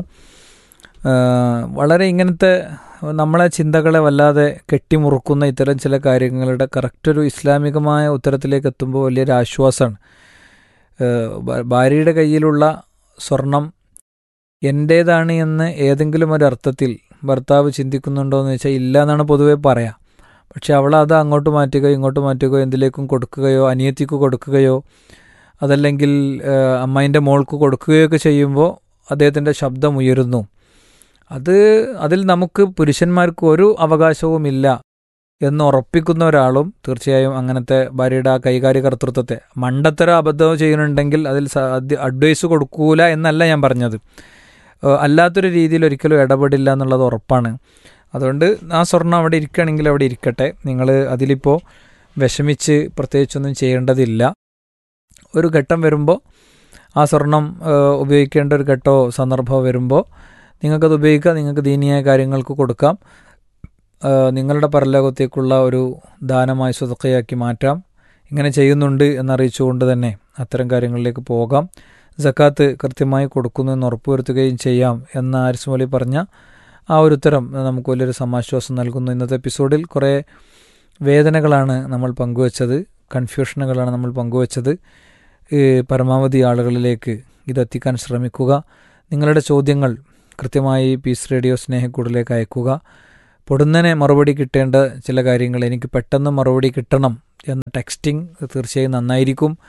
ഏഹ്, വളരെ ഇങ്ങനത്തെ നമ്മളെ ചിന്തകളെ വല്ലാതെ കെട്ടിമുറുക്കുന്ന ഇത്തരം ചില കാര്യങ്ങളുടെ കറക്റ്റ് ഒരു ഇസ്ലാമികമായ ഉത്തരത്തിലേക്ക് എത്തുമ്പോൾ വലിയൊരു ആശ്വാസമാണ് ഏഹ്, ഭ- ഭാര്യയുടെ കയ്യിലുള്ള സ്വർണം എൻ്റേതാണ് എന്ന് ഏതെങ്കിലും ഒരു അർത്ഥത്തിൽ ഭർത്താവ് ചിന്തിക്കുന്നുണ്ടോ എന്ന് വെച്ചാൽ ഇല്ല എന്നാണ് പൊതുവെ പറയാം പക്ഷെ അവൾ അത് അങ്ങോട്ട് മാറ്റുകയോ ഇങ്ങോട്ട് മാറ്റുകയോ എന്തിലേക്കും കൊടുക്കുകയോ അനിയത്തിക്ക് കൊടുക്കുകയോ അതല്ലെങ്കിൽ ഏഹ്, അമ്മായിൻ്റെ മോൾക്ക് കൊടുക്കുകയോ ഒക്കെ ചെയ്യുമ്പോൾ അദ്ദേഹത്തിൻ്റെ ശബ്ദം ഉയരുന്നു അത് അതിൽ നമുക്ക് പുരുഷന്മാർക്ക് ഒരു അവകാശവുമില്ല എന്ന് ഉറപ്പിക്കുന്ന ഒരാളും തീർച്ചയായും അങ്ങനത്തെ ഭാര്യയുടെ ആ കൈകാര്യ കർത്തൃത്വത്തെ മണ്ടത്തര അബദ്ധം ചെയ്യുന്നുണ്ടെങ്കിൽ അതിൽ സ- അദ്യ- അഡ്വൈസ് കൊടുക്കൂല എന്നല്ല ഞാൻ പറഞ്ഞത് ഏഹ്, അല്ലാത്തൊരു രീതിയിൽ ഒരിക്കലും ഇടപെടില്ല എന്നുള്ളത് ഉറപ്പാണ് അതുകൊണ്ട് ആ സ്വർണം അവിടെ ഇരിക്കുകയാണെങ്കിൽ അവിടെ ഇരിക്കട്ടെ നിങ്ങൾ അതിലിപ്പോൾ വിഷമിച്ച് പ്രത്യേകിച്ചൊന്നും ചെയ്യേണ്ടതില്ല ഒരു ഘട്ടം വരുമ്പോൾ ആ സ്വർണം ഏഹ്, ഉപയോഗിക്കേണ്ട ഒരു ഘട്ടമോ സന്ദർഭമോ വരുമ്പോൾ നിങ്ങൾക്കത് ഉപയോഗിക്കാം നിങ്ങൾക്ക് ദീനീയ കാര്യങ്ങൾക്ക് കൊടുക്കാം ഏഹ്, നിങ്ങളുടെ പരലോകത്തേക്കുള്ള ഒരു ദാനമായി സ്വതക്കയാക്കി മാറ്റാം ഇങ്ങനെ ചെയ്യുന്നുണ്ട് എന്നറിയിച്ചുകൊണ്ട് തന്നെ അത്തരം കാര്യങ്ങളിലേക്ക് പോകാം ജക്കാത്ത് കൃത്യമായി കൊടുക്കുന്നു എന്ന് ഉറപ്പുവരുത്തുകയും ചെയ്യാം എന്ന ആരിസ് മൗലി പറഞ്ഞ ആ ഒരു ഉത്തരം നമുക്ക് വലിയൊരു സമാശ്വാസം നൽകുന്നു ഇന്നത്തെ എപ്പിസോഡിൽ കുറേ വേദനകളാണ് നമ്മൾ പങ്കുവച്ചത് കൺഫ്യൂഷനുകളാണ് നമ്മൾ പങ്കുവച്ചത് ഈ പരമാവധി ആളുകളിലേക്ക് ഇതെത്തിക്കാൻ ശ്രമിക്കുക നിങ്ങളുടെ ചോദ്യങ്ങൾ കൃത്യമായി പീസ് റേഡിയോ സ്നേഹക്കൂടിലേക്ക് അയക്കുക പൊടുന്നനെ മറുപടി കിട്ടേണ്ട ചില കാര്യങ്ങൾ എനിക്ക് പെട്ടെന്ന് മറുപടി കിട്ടണം എന്ന ടെക്സ്റ്റിംഗ് തീർച്ചയായും നന്നായിരിക്കും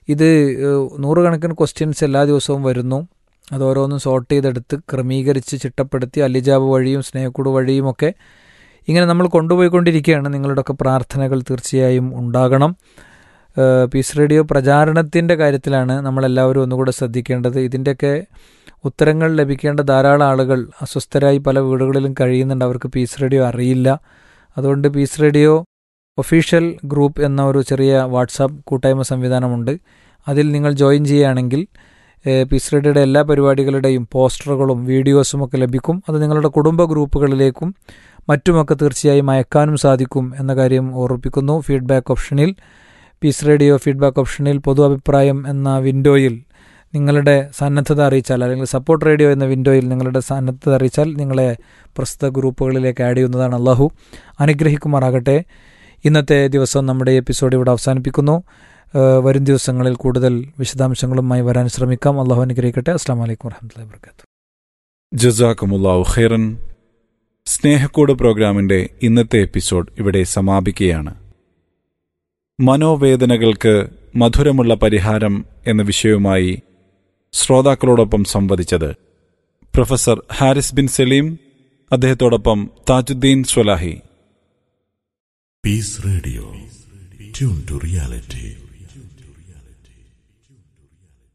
ഇത് ഏഹ്, നൂറുകണക്കിന് ക്വസ്റ്റ്യൻസ് എല്ലാ ദിവസവും വരുന്നു അത് ഓരോന്നും സോർട്ട് ചെയ്തെടുത്ത് ക്രമീകരിച്ച് ചിട്ടപ്പെടുത്തി അലിജാബ് വഴിയും സ്നേഹക്കൂട് വഴിയുമൊക്കെ ഇങ്ങനെ നമ്മൾ കൊണ്ടുപോയിക്കൊണ്ടിരിക്കുകയാണ് നിങ്ങളുടെയൊക്കെ പ്രാർത്ഥനകൾ തീർച്ചയായും ഉണ്ടാകണം ഏഹ്, പീസ് റേഡിയോ പ്രചാരണത്തിൻ്റെ കാര്യത്തിലാണ് നമ്മളെല്ലാവരും ഒന്നുകൂടെ ശ്രദ്ധിക്കേണ്ടത് ഇതിൻ്റെയൊക്കെ ഉത്തരങ്ങൾ ലഭിക്കേണ്ട ധാരാളം ആളുകൾ അസ്വസ്ഥരായി പല വീടുകളിലും കഴിയുന്നുണ്ട് അവർക്ക് പീസ് റേഡിയോ അറിയില്ല അതുകൊണ്ട് പീസ് റേഡിയോ ഒഫീഷ്യൽ ഗ്രൂപ്പ് എന്ന ഒരു ചെറിയ വാട്സാപ്പ് കൂട്ടായ്മ സംവിധാനമുണ്ട് അതിൽ നിങ്ങൾ ജോയിൻ ചെയ്യുകയാണെങ്കിൽ ഏഹ്, പീസ് റേഡിയോയുടെ എല്ലാ പരിപാടികളുടെയും പോസ്റ്ററുകളും വീഡിയോസും ഒക്കെ ലഭിക്കും അത് നിങ്ങളുടെ കുടുംബ ഗ്രൂപ്പുകളിലേക്കും മറ്റുമൊക്കെ തീർച്ചയായും അയക്കാനും സാധിക്കും എന്ന കാര്യം ഓർമ്മിപ്പിക്കുന്നു ഫീഡ്ബാക്ക് ഓപ്ഷനിൽ പീസ് റേഡിയോ ഫീഡ്ബാക്ക് ഓപ്ഷനിൽ പൊതു അഭിപ്രായം എന്ന വിൻഡോയിൽ നിങ്ങളുടെ സന്നദ്ധത അറിയിച്ചാൽ അല്ലെങ്കിൽ സപ്പോർട്ട് റേഡിയോ എന്ന വിൻഡോയിൽ നിങ്ങളുടെ സന്നദ്ധത അറിയിച്ചാൽ നിങ്ങളെ പ്രസ്തുത ഗ്രൂപ്പുകളിലേക്ക് ആഡ് ചെയ്യുന്നതാണ് അള്ളാഹു അനുഗ്രഹിക്കുമാറാകട്ടെ ഇന്നത്തെ ദിവസം നമ്മുടെ എപ്പിസോഡ് ഇവിടെ അവസാനിപ്പിക്കുന്നു ഏഹ് വരും ദിവസങ്ങളിൽ കൂടുതൽ വിശദാംശങ്ങളുമായി വരാൻ ശ്രമിക്കാം അള്ളാഹു അനുഗ്രഹിക്കട്ടെ അസ്സാം വലൈക്കും വർഹമത്തല്ലാ വർക്കാത്തു ജസാക്കുമുല്ലാഹു ഖൈറൻ സ്നേഹക്കൂട് പ്രോഗ്രാമിന്റെ ഇന്നത്തെ എപ്പിസോഡ് ഇവിടെ സമാപിക്കുകയാണ് മനോവേദനകൾക്ക് മധുരമുള്ള പരിഹാരം എന്ന വിഷയവുമായി ശ്രോതാക്കളോടൊപ്പം സംവദിച്ചത് പ്രൊഫസർ ഹാരിസ് ബിൻ സലീം അദ്ദേഹത്തോടൊപ്പം താജുദ്ദീൻ സ്വലാഹി Peace Radio. Tune to reality.